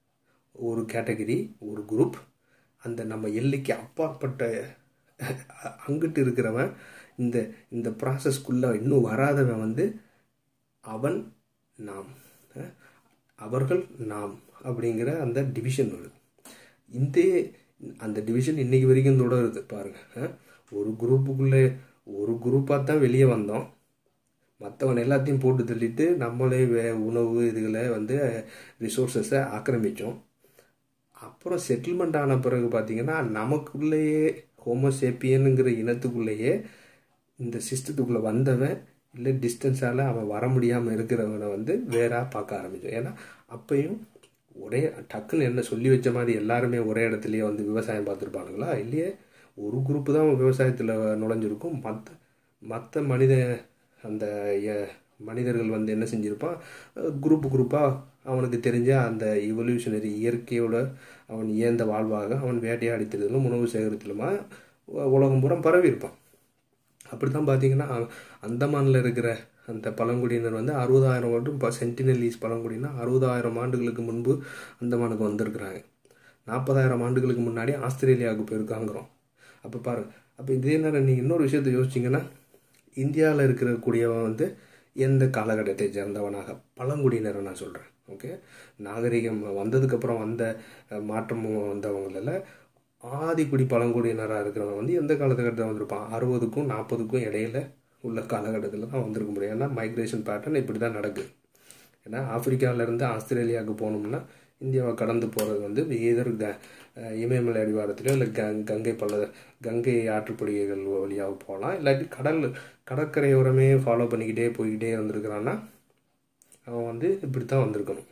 [SPEAKER 1] ஒரு கேட்டகரி ஒரு குரூப் அந்த நம்ம எல்லைக்கு அப்பாற்பட்ட அங்கிட்டு இருக்கிறவன் இந்த இந்த ப்ராசஸ்க்குள்ளே இன்னும் வராதவன் வந்து அவன் நாம் அஹ், அவர்கள் நாம் அப்படிங்கிற அந்த டிவிஷன் வருது இந்த அந்த டிவிஷன் இன்னைக்கு வரைக்கும் தொடருது பாருங்க அஹ். ஒரு குரூப்புக்குள்ளே ஒரு குரூப்பாக தான் வெளியே வந்தோம் மற்றவன் எல்லாத்தையும் போட்டு தள்ளிட்டு நம்மளே வே உணவு இதுகளை வந்து ரிசோர்ஸஸை ஆக்கிரமித்தோம் அப்புறம் செட்டில்மெண்ட் ஆன பிறகு பார்த்தீங்கன்னா நமக்குள்ளேயே ஹோமோசேப்பியனுங்கிற இனத்துக்குள்ளேயே இந்த சிஸ்டத்துக்குள்ளே வந்தவன் இல்லை டிஸ்டன்ஸால் அவன் வர முடியாமல் இருக்கிறவனை வந்து வேறா பார்க்க ஆரம்பித்தோம் ஏன்னா அப்பையும் ஒரே டக்குன்னு என்ன சொல்லி வச்ச மாதிரி எல்லாருமே ஒரே இடத்துலயே வந்து விவசாயம் பார்த்துருப்பானுங்களா இல்லையே ஒரு குரூப்பு தான் விவசாயத்தில் நுழைஞ்சிருக்கும் மற்ற மற்ற மனித அந்த எ- மனிதர்கள் வந்து என்ன செஞ்சிருப்பான் குரூப் குரூப்பாக அவனுக்கு தெரிஞ்ச அந்த இவல்யூஷனரி இயற்கையோட அவன் இயந்த வாழ்வாக அவன் வேட்டையாடி திரிதலும் உணவு சேகரித்தலுமா உ- உலகம் பூரா பரவி இருப்பான் அப்படித்தான் பார்த்தீங்கன்னா அ- அந்தமான்ல இருக்கிற அந்த பழங்குடியினர் வந்து அறுபதாயிரம் வருடம் இப்போ சென்டினலீஸ் பழங்குடியினர் அறுபதாயிரம் ஆண்டுகளுக்கு முன்பு அந்தமானுக்கு வந்திருக்கிறாங்க நாற்பதாயிரம் ஆண்டுகளுக்கு முன்னாடி ஆஸ்திரேலியாவுக்கு போயிருக்காங்கிறோம் அப்போ பாரு அப்போ இதே நேரம் நீங்கள் இன்னொரு விஷயத்தை யோசிச்சிங்கன்னா இந்தியாவில் இருக்கக்கூடியவன் வந்து எந்த காலகட்டத்தை சேர்ந்தவனாக பழங்குடியினரை நான் சொல்கிறேன் ஓகே நாகரிகம் வந்ததுக்கப்புறம் வந்த அஹ், மாற்றம் வந்தவங்களில் ஆதிக்குடி பழங்குடியினராக இருக்கிறவன் வந்து எந்த காலகட்டத்தில் வந்திருப்பான் அறுபதுக்கும் நாற்பதுக்கும் இடையில உள்ள காலகட்டத்தில் தான் வந்திருக்க முடியும் ஏன்னா மைக்ரேஷன் பேட்டர்ன் இப்படி தான் நடக்குது ஏன்னா ஆப்பிரிக்காவிலேருந்து ஆஸ்திரேலியாவுக்கு போகணும்னா இந்தியாவை கடந்து போகிறது வந்து எதர் க அஹ் இமயமலை அடிவாரத்திலயோ இல்லை க கங்கை பள்ள கங்கை ஆற்றுப்படுகைகள் வழியாக போகலாம் இல்லாட்டி கடல் கடற்கரையோரமே ஃபாலோ பண்ணிக்கிட்டே போய்கிட்டே இருந்திருக்கிறான்னா அவன் வந்து இப்படி தான் வந்திருக்கணும்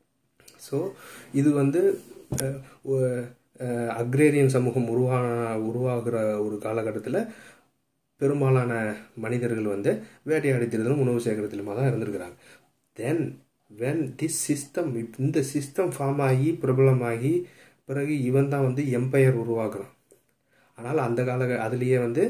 [SPEAKER 1] ஸோ இது வந்து அக்ரேரியன் சமூகம் உருவா உருவாகிற ஒரு காலகட்டத்தில் பெரும்பாலான மனிதர்கள் வந்து வேட்டையாடி திரிதலும் உணவு சேகரத்திலுமா தான் இருந்திருக்கிறாங்க தென் வென் திஸ் சிஸ்டம் இந்த சிஸ்டம் ஃபார்ம் ஆகி பிரபலமாகி பிறகு இவன் தான் வந்து எம்பையர் உருவாக்குறான் ஆனால் அந்த கால அதுலேயே வந்து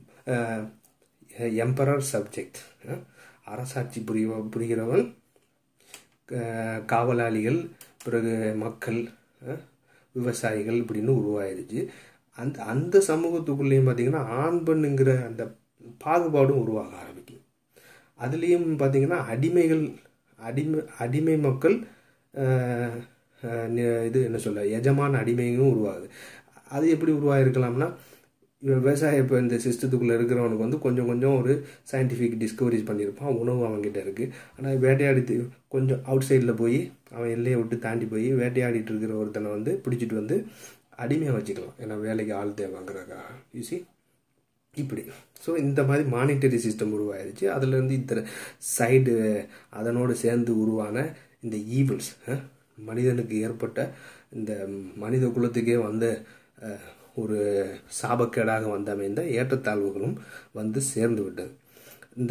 [SPEAKER 1] எம்பரர் சப்ஜெக்ட் அரசாட்சி புரிய புரிகிறவன் அஹ், காவலாளிகள் பிறகு மக்கள் அஹ், விவசாயிகள் இப்படின்னு உருவாயிருச்சு அந்த அந்த சமூகத்துக்குள்ளேயும் பார்த்தீங்கன்னா ஆண் பெண்ணுங்கிற அந்த பாகுபாடும் உருவாக ஆரம்பிக்கும் அதுலேயும் பார்த்தீங்கன்னா அடிமைகள் அடிமை அடிமை மக்கள் அஹ், அஹ், நி- இது என்ன சொல்ல எஜமான அடிமையும் உருவாகுது அது எப்படி உருவாகிருக்கலாம்னா இவன் விவசாய இப்போ இந்த சிஸ்டத்துக்குள்ளே இருக்கிறவனுக்கு வந்து கொஞ்சம் கொஞ்சம் ஒரு சயின்டிஃபிக் டிஸ்கவரிஸ் பண்ணியிருப்பான் உணவு அவன்கிட்ட இருக்குது ஆனால் வேட்டையாடி தி- கொஞ்சம் அவுட் சைடில் போய் அவன் எல்லையை விட்டு தாண்டி போய் வேட்டையாடிட்டு இருக்கிற ஒருத்தனை வந்து பிடிச்சிட்டு வந்து அடிமையாக வச்சுக்கலாம் ஏன்னா வேலைக்கு ஆள் தேவைங்கிறக்கா யூசி இப்படி ஸோ இந்த மாதிரி மானிட்டரி சிஸ்டம் உருவாயிருச்சு அதுலேருந்து இத்தனை சைடு அதனோடு சேர்ந்து உருவான இந்த ஈவல்ஸ் மனிதனுக்கு ஏற்பட்ட இந்த மனித குலத்துக்கே வந்த அஹ், ஒரு சாபக்கேடாக வந்த அமைந்த ஏற்றத்தாழ்வுகளும் வந்து சேர்ந்து விட்டது இந்த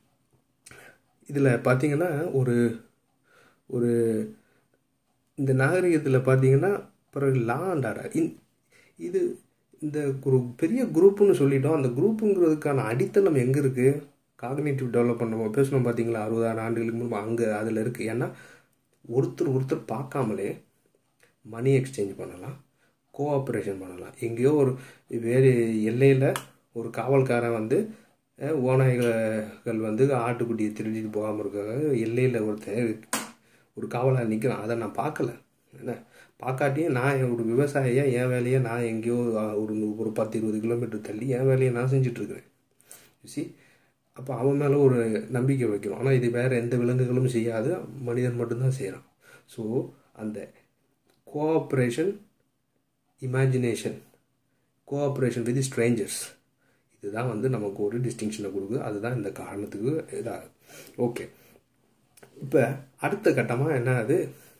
[SPEAKER 1] இதில் பார்த்தீங்கன்னா ஒரு ஒரு இந்த நாகரிகத்தில் பார்த்தீங்கன்னா பிறகு லா அண்ட் ஆர்டர் இது இந்த ஒரு பெரிய குரூப்புன்னு சொல்லிட்டோம் அந்த குரூப்புங்கிறதுக்கான அடித்தளம் எங்கே இருக்குது காக்னேட்டிவ் டெவலப்மெண்ட் நம்ம பேசணும் பார்த்தீங்களா அறுபதாயிரம் ஆண்டுகளுக்கு முன்பு அங்கே அதில் இருக்குது ஏன்னா ஒருத்தர் ஒருத்தர் பார்க்காமலே மணி எக்ஸ்சேஞ்ச் பண்ணலாம் கோஆப்ரேஷன் பண்ணலாம் எங்கேயோ ஒரு வேறு எல்லையில் ஒரு காவல்காரன் வந்து அஹ், ஓநாய்கள் வந்து ஆட்டுக்குட்டியை திருடிட்டு போகாமல் இருக்காங்க எல்லையில் ஒருத்தன் ஒரு காவலாக நிற்கிறான் அதை நான் பார்க்கல என்ன பார்க்காட்டியும் நான் ஒரு விவசாயியா என் வேலையை நான் எங்கேயோ அஹ், ஒரு நூ- ஒரு பத்து இருபது கிலோமீட்டர் தள்ளி என் வேலையை நான் செஞ்சிட்ருக்கிறேன் சி அப்போ அவன் மேலே ஒரு நம்பிக்கை வைக்கிறோம் ஆனால் இது வேறு எந்த விலங்குகளும் செய்யாது மனிதன் மட்டும்தான் செய்கிறான் ஸோ அந்த cooperation imagination cooperation with strangers இதுதான் வந்து நமக்கு ஒரு டிஸ்டிங்ஷனை கொடுக்குது அதுதான் இந்த காரணத்துக்கு இதாகுது ஓகே இப்போ அடுத்த கட்டமாக என்ன ஆகுது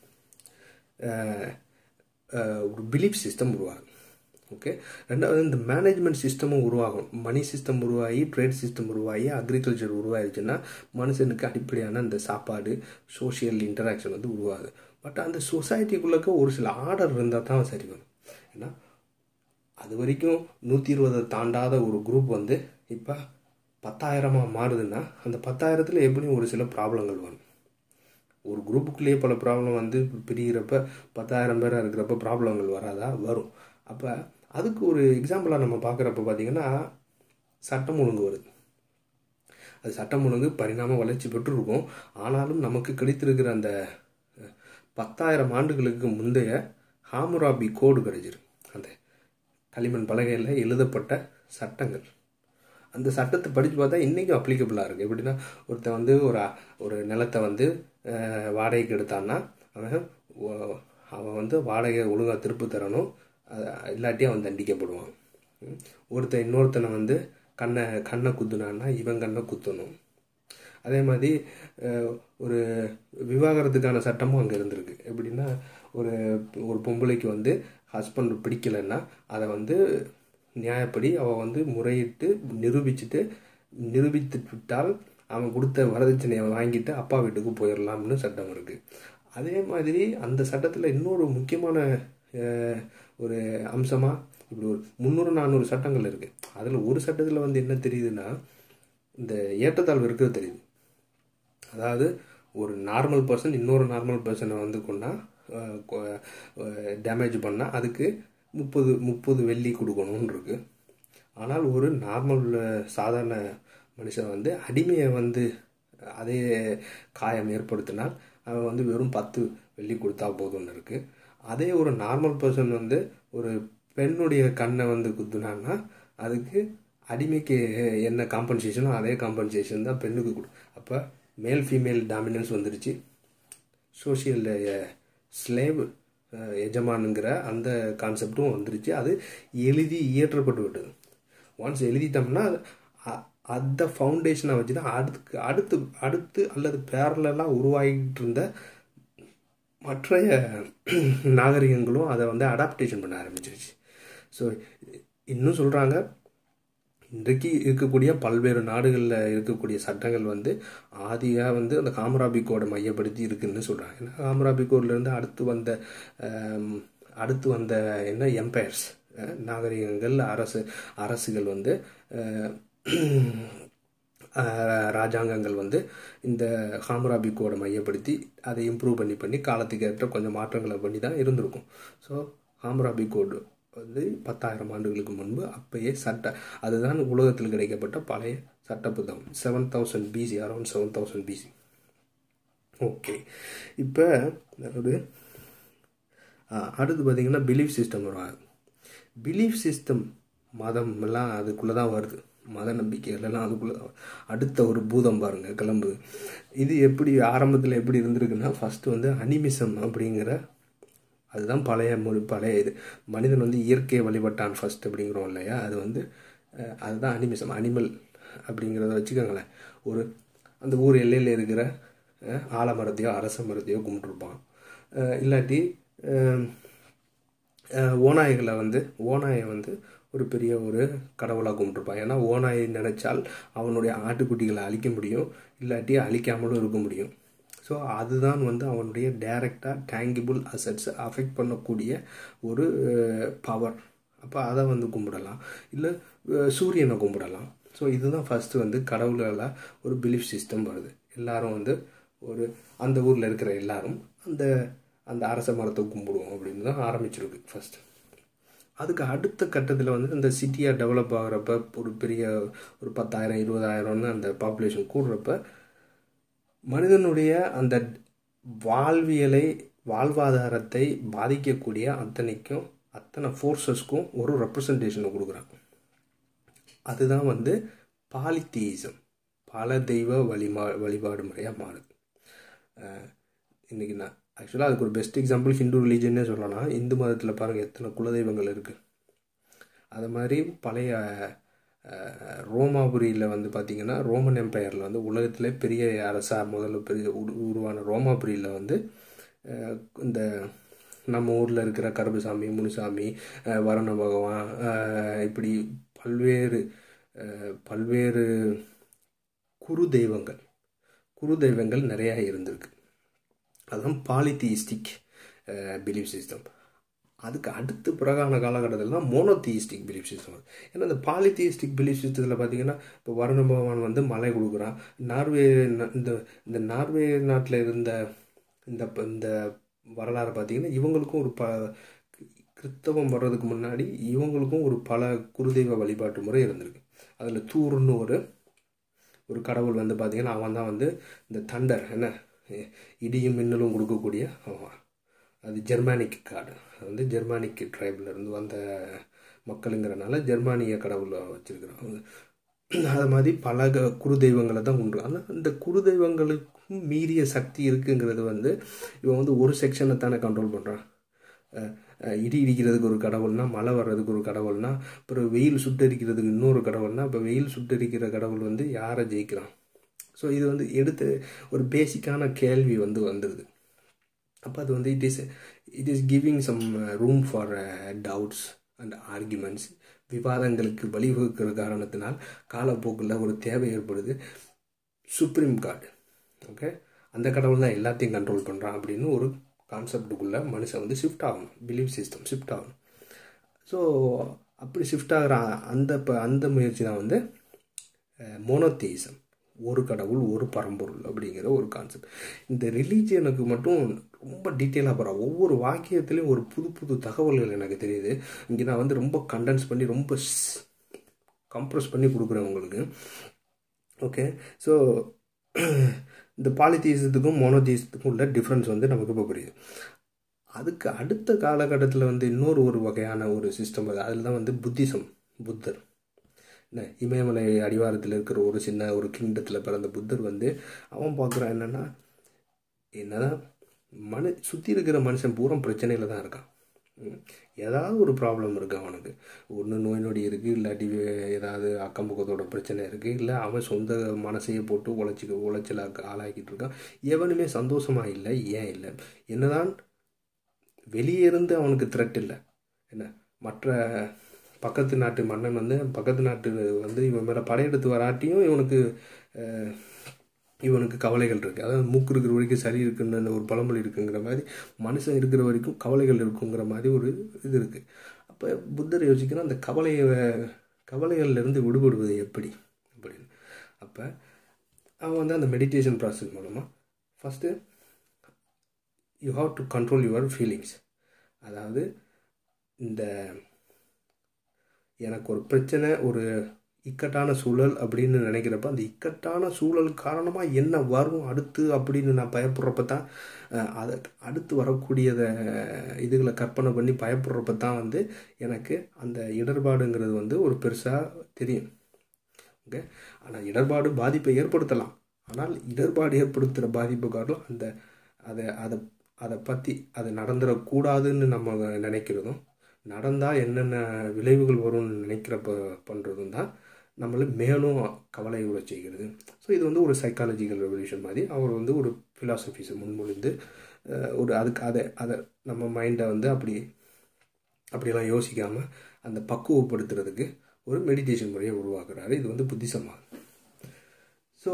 [SPEAKER 1] அஹ், அஹ், ஒரு பிலீஃப் சிஸ்டம் உருவாகுது ஓகே ரெண்டாவது இந்த மேனேஜ்மெண்ட் சிஸ்டமும் உருவாகும் மணி சிஸ்டம் உருவாகி ட்ரேட் சிஸ்டம் உருவாகி அக்ரிகல்ச்சர் உருவாயிருச்சுன்னா மனுஷனுக்கு அடிப்படையான இந்த சாப்பாடு சோஷியல் இன்டராக்ஷன் வந்து உருவாகுது பட் அந்த சொசைட்டிக்குள்ளக்க ஒரு சில ஆர்டர் இருந்தால் தான் சரி வரும் ஏன்னா அது வரைக்கும் நூற்றி இருபதை தாண்டாத ஒரு குரூப் வந்து இப்போ பத்தாயிரமாக மாறுதுன்னா அந்த பத்தாயிரத்தில் எப்படியும் ஒரு சில ப்ராப்ளங்கள் வரும் ஒரு குரூப்புக்குள்ளேயே பல ப்ராப்ளம் வந்து பிரிகிறப்ப பத்தாயிரம் பேராக இருக்கிறப்ப ப்ராப்ளங்கள் வராதா வரும் அப்போ அதுக்கு ஒரு எக்ஸாம்பிளாக நம்ம பார்க்குறப்ப பார்த்தீங்கன்னா சட்டம் ஒழுங்கு வருது அது சட்டம் ஒழுங்கு பரிணாம வளர்ச்சி பெற்றிருக்கும் ஆனாலும் நமக்கு கிடைத்திருக்கிற அந்த அஹ், பத்தாயிரம் ஆண்டுகளுக்கு முந்தைய ஹாமுராபி கோடு கிடைச்சிருக்கு அந்த களிமண் பலகையில் எழுதப்பட்ட சட்டங்கள் அந்த சட்டத்தை படித்து பார்த்தா இன்றைக்கும் அப்ளிகபிளாக இருக்குது எப்படின்னா ஒருத்தன் வந்து ஒரு ஒரு நிலத்தை வந்து அஹ், வாடகைக்கு எடுத்தான்னா அவன் ஒ- அவன் வந்து வாடகை ஒழுங்காக திருப்பி தரணும் அது இல்லாட்டி அவன் தண்டிக்கப்படுவான் ம். ஒருத்தன் இன்னொருத்தனை வந்து கண்ணை கண்ணை குத்துனான்னா இவன் கண்ணை குத்தணும் அதே மாதிரி அஹ், ஒரு விவாகரத்துக்கான சட்டமும் அங்கே இருந்திருக்கு எப்படின்னா ஒரு ஒரு பொம்பளைக்கு வந்து ஹஸ்பண்ட் பிடிக்கலைன்னா அதை வந்து நியாயப்படி அவள் வந்து முறையிட்டு நிரூபிச்சுட்டு நிரூபித்து விட்டால் அவன் கொடுத்த வரதட்சணையை வாங்கிட்டு அப்பா வீட்டுக்கு போயிடலாம்னு சட்டம் இருக்குது அதே மாதிரி அந்த சட்டத்தில் இன்னொரு முக்கியமான அஹ், ஒரு அம்சமாக இப்படி ஒரு முந்நூறு நானூறு சட்டங்கள் இருக்குது அதில் ஒரு சட்டத்தில் வந்து என்ன தெரியுதுன்னா இந்த ஏற்றத்தாழ்வு இருக்கிறது தெரியுது அதாவது ஒரு நார்மல் பர்சன் இன்னொரு நார்மல் பர்சனை வந்து கொண்டா டேமேஜ் பண்ணால் அதுக்கு முப்பது முப்பது வெள்ளி கொடுக்கணும்னு இருக்கு ஆனால் ஒரு நார்மல் சாதாரண மனுஷன் வந்து அடிமையை வந்து அதே காயம் ஏற்படுத்தினால் அவன் வந்து வெறும் பத்து வெள்ளி கொடுத்தா போதும்னு இருக்குது அதே ஒரு நார்மல் பர்சன் வந்து ஒரு பெண்ணுடைய கண்ணை வந்து குத்துனான்னா அதுக்கு அடிமைக்கு என்ன காம்பன்சேஷனோ அதே காம்பன்சேஷன் தான் பெண்ணுக்கு கொடு அப்போ மேல் ஃபீமேல் டாமினன்ஸ் வந்துருச்சு சோஷியல் ஸ்லேவ் எஜமானுங்கிற அந்த கான்செப்டும் வந்துருச்சு அது எழுதி இயற்றப்பட்டு விட்டது ஒன்ஸ் எழுதிட்டோம்னா அது அ- அந்த ஃபவுண்டேஷனை வச்சு தான் அடுத்து அடுத்து அடுத்து அல்லது பேரலாக உருவாகிட்டு இருந்த மற்றைய நாகரிகங்களும் அதை வந்து அடாப்டேஷன் பண்ண ஆரம்பிச்சிருச்சு ஸோ இன்னும் சொல்கிறாங்க இன்றைக்கு இருக்கக்கூடிய பல்வேறு நாடுகளில் இருக்கக்கூடிய சட்டங்கள் வந்து ஆதியாக வந்து அந்த காமராபி கோடை மையப்படுத்தி இருக்குன்னு சொல்கிறாங்க ஏன்னா காமராபி கோட்லேருந்து அடுத்து வந்த ஆம், அடுத்து வந்த என்ன எம்பையர்ஸ் நாகரிகங்கள் அரசு அரசுகள் வந்து அஹ், அஹ், ராஜாங்கங்கள் வந்து இந்த ஹாமராபி கோடை மையப்படுத்தி அதை இம்ப்ரூவ் பண்ணி பண்ணி காலத்துக்கு ஏற்ற கொஞ்சம் மாற்றங்களை பண்ணி தான் இருந்திருக்கும் ஸோ ஹாமராபி கோடு வந்து பத்தாயிரம் ஆண்டுகளுக்கு முன்பு அப்பயே சட்ட அதுதான் உலகத்தில் கிடைக்கப்பட்ட பழைய சட்ட புத்தகம் seven thousand BC around seven thousand BC okay இப்போ ஒரு அடுத்து பார்த்திங்கன்னா பிலீஃப் சிஸ்டம் வரும் பிலீஃப் சிஸ்டம் மதம் எல்லாம் அதுக்குள்ளே தான் வருது மத நம்பிக்கைகள்லாம் அதுக்குள்ளே அடுத்த ஒரு பூதம் பாருங்கள் கிளம்பு இது எப்படி ஆரம்பத்தில் எப்படி இருந்திருக்குன்னா ஃபஸ்ட்டு வந்து அனிமிசம் அப்படிங்கிற அதுதான் பழைய மொழி பழைய இது மனிதன் வந்து இயற்கையை வழிபட்டான் ஃபஸ்ட் அப்படிங்கிறோம் இல்லையா அது வந்து அதுதான் அனிமிசம் அனிமல் அப்படிங்கிறத வச்சுக்கோங்களேன் ஒரு அந்த ஊர் எல்லையில் இருக்கிற ஆலமரத்தையோ அரச மரத்தையோ கும்பிட்டுருப்பான் இல்லாட்டி ஓநாய்களை வந்து ஓநாயை வந்து ஒரு பெரிய ஒரு கடவுளாக கும்பிட்டுருப்பான் ஏன்னா ஓநாயை நினைச்சால் அவனுடைய ஆட்டுக்குட்டிகளை அழிக்க முடியும் இல்லாட்டி அழிக்காமலும் இருக்க முடியும் ஸோ அதுதான் வந்து அவனுடைய டைரெக்டாக டேங்கிபிள் அசட்ஸ் அஃபெக்ட் பண்ணக்கூடிய ஒரு பவர் அப்போ அதை வந்து கும்பிடலாம் இல்லை சூரியனை கும்பிடலாம் ஸோ இதுதான் ஃபஸ்ட்டு வந்து கடவுள்களில் ஒரு பிலீஃப் சிஸ்டம் வருது எல்லாரும் வந்து ஒரு அந்த ஊரில் இருக்கிற எல்லாரும் அந்த அந்த அரச மரத்தை கும்பிடுவோம் அப்படின்னு தான் ஆரம்பிச்சிருக்கு ஃபஸ்ட்டு அதுக்கு அடுத்த கட்டத்தில் வந்து இந்த சிட்டியாக டெவலப் ஆகிறப்ப ஒரு பெரிய ஒரு பத்தாயிரம் இருபதாயிரம்னு அந்த பாப்புலேஷன் கூடுறப்ப மனிதனுடைய அந்த வாழ்வியலை வாழ்வாதாரத்தை பாதிக்கக்கூடிய அத்தனைக்கும் அத்தனை ஃபோர்ஸஸ்க்கும் ஒரு ரெப்ரசன்டேஷனை கொடுக்குறாங்க அதுதான் வந்து பாலித்தீசம் பல தெய்வ வழிமா வழிபாடு முறையாக மாறுது இன்றைக்கி நான் ஆக்சுவலாக அதுக்கு ஒரு பெஸ்ட் எக்ஸாம்பிள் ஹிந்து ரிலீஜன்னே சொல்லலாம் இந்து மதத்தில் பாருங்கள் எத்தனை குலதெய்வங்கள் இருக்குது அது மாதிரி பழைய ரோமாபுரியில் வந்து பார்த்திங்கன்னா ரோமன் எம்பையரில் வந்து உலகத்திலே பெரிய அரசா முதல்ல பெரிய உருவான ரோமாபுரியில் வந்து இந்த நம்ம ஊரில் இருக்கிற கருப்புசாமி முனுசாமி வரண பகவான் இப்படி பல்வேறு பல்வேறு குரு தெய்வங்கள் குரு தெய்வங்கள் நிறையா இருந்திருக்கு அதுதான் பாலித்தீஸ்டிக் பிலீஃப் சிஸ்டம் அதுக்கு அடுத்து பிறகான காலகட்டத்தில் தான் மோனோதீஸ்டிக் பிலீஃப் சிஸ்டம் ஏன்னா இந்த பாலித்தீஸ்டிக் பிலீஃப் சிஸ்டத்தில் பார்த்தீங்கன்னா இப்போ வருண பகவான் வந்து மலை கொடுக்குறான் நார்வே இந்த இந்த நார்வே நாட்டில் இருந்த இந்த இந்த வரலாறு பார்த்தீங்கன்னா இவங்களுக்கும் ஒரு ப கிறித்தவம் வர்றதுக்கு முன்னாடி இவங்களுக்கும் ஒரு பல குருதெய்வ வழிபாட்டு முறை இருந்திருக்கு அதில் தூர்னு ஒரு ஒரு கடவுள் வந்து பார்த்திங்கன்னா அவன் தான் வந்து இந்த தண்டர் என்ன இடியும் மின்னலும் கொடுக்கக்கூடிய அவன் அது ஜெர்மானிக் காடு அது வந்து ஜெர்மானிக் ட்ரைபில் இருந்து வந்த மக்களுங்கிறனால ஜெர்மானிய கடவுளை வச்சுருக்கிறான் அது மாதிரி பல குரு தெய்வங்களை தான் கொண்டு ஆனால் இந்த குரு தெய்வங்களுக்கும் மீறிய சக்தி இருக்குங்கிறது வந்து இவன் வந்து ஒரு செக்ஷனை தானே கண்ட்ரோல் பண்ணுறான் இடி இடிக்கிறதுக்கு ஒரு கடவுள்னா மழை வர்றதுக்கு ஒரு கடவுள்னா அப்புறம் வெயில் சுட்டரிக்கிறதுக்கு இன்னொரு கடவுள்னா இப்போ வெயில் சுட்டரிக்கிற கடவுள் வந்து யாரை ஜெயிக்கிறான் ஸோ இது வந்து எடுத்து ஒரு பேசிக்கான கேள்வி வந்து வந்துடுது அப்போ அது வந்து it is it is giving some room for doubts and arguments விவாதங்களுக்கு வழிவகுக்கிற காரணத்தினால் காலப்போக்கில் ஒரு தேவை ஏற்படுது சுப்ரீம் கார்டு ஓகே அந்த கடவுள் தான் எல்லாத்தையும் கண்ட்ரோல் பண்ணுறான் அப்படின்னு ஒரு கான்செப்டுக்குள்ளே மனுஷன் வந்து ஷிஃப்ட் ஆகணும் பிலீவ் சிஸ்டம் ஷிஃப்ட் ஆகணும் ஸோ அப்படி ஷிஃப்ட் ஆகிற அந்த இப்போ அந்த முயற்சி தான் வந்து மோனோத்தீசம் ஒரு கடவுள் ஒரு பரம்பொருள் அப்படிங்கிற ஒரு கான்செப்ட் இந்த ரிலீஜியனுக்கு மட்டும் ரொம்ப டீட்டெயிலாக போகிறேன் ஒவ்வொரு வாக்கியத்துலேயும் ஒரு புது புது தகவல்கள் எனக்கு தெரியுது இங்கே நான் வந்து ரொம்ப கண்டென்ஸ் பண்ணி ரொம்ப கம்ப்ரெஸ் பண்ணி கொடுக்குறேன் உங்களுக்கு ஓகே ஸோ இந்த பாலித்தீசத்துக்கும் மோனோதீசத்துக்கும் உள்ள டிஃப்ரென்ஸ் வந்து நமக்கு இப்போ புரியுது அதுக்கு அடுத்த காலகட்டத்தில் வந்து இன்னொரு ஒரு வகையான ஒரு சிஸ்டம் அது அதில் தான் வந்து புத்திசம் புத்தர் என்ன இமயமலை அடிவாரத்தில் இருக்கிற ஒரு சின்ன ஒரு கிங்டத்தில் பிறந்த புத்தர் வந்து அவன் பார்க்குறான் என்னென்னா என்னதான் மனு சுற்றி இருக்கிற மனுஷன் பூரா பிரச்சனையில் தான் இருக்கான் ஏதாவது ஒரு ப்ராப்ளம் இருக்குது அவனுக்கு ஒன்று நோய் நொடி இருக்குது இல்லாட்டி ஏதாவது அக்கம் பக்கத்தோட பிரச்சனை இருக்குது இல்லை அவன் சொந்த மனசையே போட்டு உழைச்சி உழைச்சலாக்க ஆளாக்கிட்டு இருக்கான் எவனுமே சந்தோஷமாக இல்லை ஏன் இல்லை என்னதான் வெளியே இருந்து அவனுக்கு த்ரெட் இல்லை என்ன மற்ற பக்கத்து நாட்டு மன்னன் வந்து பக்கத்து நாட்டு வந்து இவன் மேலே படையெடுத்து வராட்டியும் இவனுக்கு இவனுக்கு கவலைகள் இருக்குது அதாவது மூக்கு இருக்கிற வரைக்கும் சரி இருக்குன்னு அந்த ஒரு பழமொழி இருக்குங்கிற மாதிரி மனுஷன் இருக்கிற வரைக்கும் கவலைகள் இருக்குங்கிற மாதிரி ஒரு இது இருக்குது அப்போ புத்தர் யோசிக்கணும் அந்த கவலையை கவலைகள்லேருந்து விடுபடுவது எப்படி அப்படின்னு அப்போ அவன் வந்து அந்த மெடிடேஷன் ப்ராசஸ் மூலமாக first you have to control your feelings அதாவது இந்த எனக்கு ஒரு பிரச்சனை ஒரு இக்கட்டான சூழல் அப்படின்னு நினைக்கிறப்ப அந்த இக்கட்டான சூழல் காரணமாக என்ன வரும் அடுத்து அப்படின்னு நான் பயப்படுறப்ப தான் அஹ், அதை அடுத்து வரக்கூடியத இதுகளை கற்பனை பண்ணி பயப்படுறப்ப தான் வந்து எனக்கு அந்த இடர்பாடுங்கிறது வந்து ஒரு பெருசாக தெரியும் ஓகே ஆனால் இடர்பாடு பாதிப்பை ஏற்படுத்தலாம் ஆனால் இடர்பாடு ஏற்படுத்துகிற பாதிப்பு காரணம் அந்த அதை அதை அதை பற்றி அது நடந்துடக்கூடாதுன்னு நம்ம நினைக்கிறதும் நடந்தால் என்னென்ன விளைவுகள் வரும்னு நினைக்கிறப்ப பண்ணுறதும் தான் நம்மளை மேலும் கவலை உற செய்கிறது ஸோ இது வந்து ஒரு சைக்காலஜிக்கல் ரெவல்யூஷன் மாதிரி அவர் வந்து ஒரு ஃபிலாசபிஸை முன்மொழிந்து அஹ், ஒரு அதுக்கு அதை அதை நம்ம மைண்டை வந்து அப்படி அப்படியெல்லாம் யோசிக்காமல் அந்த பக்குவப்படுத்துறதுக்கு ஒரு மெடிடேஷன் முறையை உருவாக்குறாரு இது வந்து புத்திசமாக ஸோ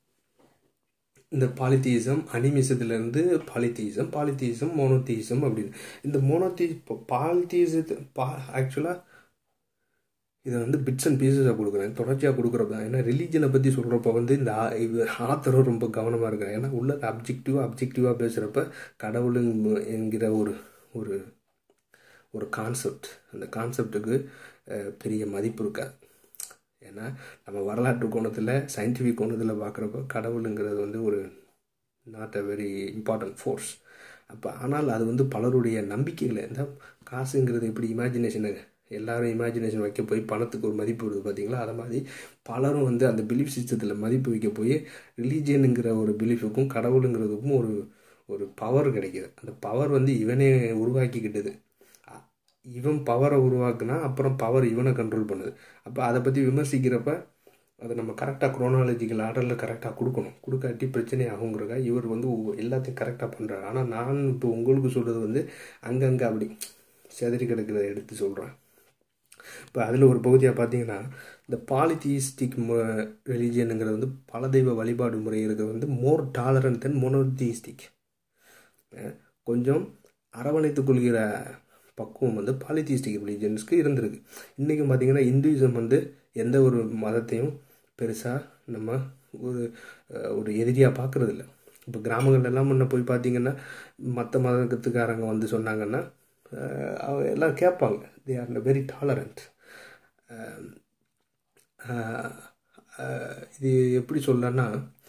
[SPEAKER 1] இந்த பாலித்தீசம் அனிமிசத்துலேருந்து பாலித்தீசம் பாலித்தீசம் மோனோத்தீசம் அப்படின்னு இந்த மோனோத்தீ பாலித்தீசத்து பா ஆக்சுவலாக இதை வந்து பிட்ஸ் அண்ட் பீசஸாக கொடுக்குறேன் தொடர்ச்சியாக கொடுக்குறப்ப தான் ஏன்னா ரிலீஜனை பற்றி சொல்கிறப்ப வந்து இந்த ஆ- இவர் ஆத்தரும் ரொம்ப கவனமாக இருக்கிறேன் ஏன்னா உள்ள அப்ஜெக்டிவாக அப்ஜெக்டிவாக பேசுகிறப்ப கடவுள் என்கிற ஒரு ஒரு ஒரு கான்செப்ட் அந்த கான்செப்டுக்கு பெரிய மதிப்பு இருக்காது ஏன்னா நம்ம வரலாற்று கோணத்தில் சயின்டிஃபிக் கோணத்தில் பார்க்குறப்ப கடவுளுங்கிறது வந்து ஒரு not a very important force அப்போ ஆனால் அது வந்து பலருடைய நம்பிக்கைகளை இந்த காசுங்கிறது எப்படி இமேஜினேஷனு எல்லாரும் இமேஜினேஷன் வைக்க போய் பணத்துக்கு ஒரு மதிப்பு வருது பார்த்தீங்களா அதை மாதிரி பலரும் வந்து அந்த பிலீஃப் சிஸ்டத்தில் மதிப்பு வைக்க போய் ரிலீஜியனுங்கிற ஒரு பிலீஃபுக்கும் கடவுளுங்கிறதுக்கும் ஒரு ஒரு பவர் கிடைக்கிது அந்த பவர் வந்து இவனே உருவாக்கிக்கிட்டது அ- இவன் பவரை உருவாக்குனா அப்புறம் பவர் இவனை கண்ட்ரோல் பண்ணுது அப்போ அதை பற்றி விமர்சிக்கிறப்ப அதை நம்ம கரெக்டாக குரோனாலஜிக்கல் ஆர்டரில் கரெக்டாக கொடுக்கணும் கொடுக்காட்டி பிரச்சனை ஆகுங்கிறக்கா இவர் வந்து ஒவ்வொரு- எல்லாத்தையும் கரெக்டாக பண்ணுறாரு ஆனால் நான் இப்போ உங்களுக்கு சொல்கிறது வந்து அங்கங்கே அப்படி செதறி கிடக்கிறத எடுத்து சொல்கிறேன் இப்போ அதில் ஒரு பகுதியாக பார்த்தீங்கன்னா இந்த பாலிதீஸ்டிக் ரிலீஜியனுங்கிறது வந்து பல தெய்வ வழிபாடு முறை இருக்கிறது வந்து மோர் டாலரண்ட் தென் மொனோதீஸ்டிக் கொஞ்சம் அரவணைத்துக் கொள்கிற பக்குவம் வந்து பாலிதீஸ்டிக் ரிலீஜியன்ஸ்க்கு இருந்திருக்கு இன்றைக்கும் பார்த்தீங்கன்னா இந்துயிசம் வந்து எந்த ஒரு மதத்தையும் பெருசாக நம்ம ஒரு அஹ், ஒரு எதிரியாக பார்க்கறது இல்ல இப்போ கிராமங்கள் எல்லாம் முன்ன போய் பார்த்தீங்கன்னா மற்ற மதத்துக்காரங்க வந்து சொன்னாங்கன்னா அஹ், அவங்க எல்லாம் கேட்பாங்க தே ஆர் வெரி டாலரண்ட் இது எப்படி சொல்லலாம்னா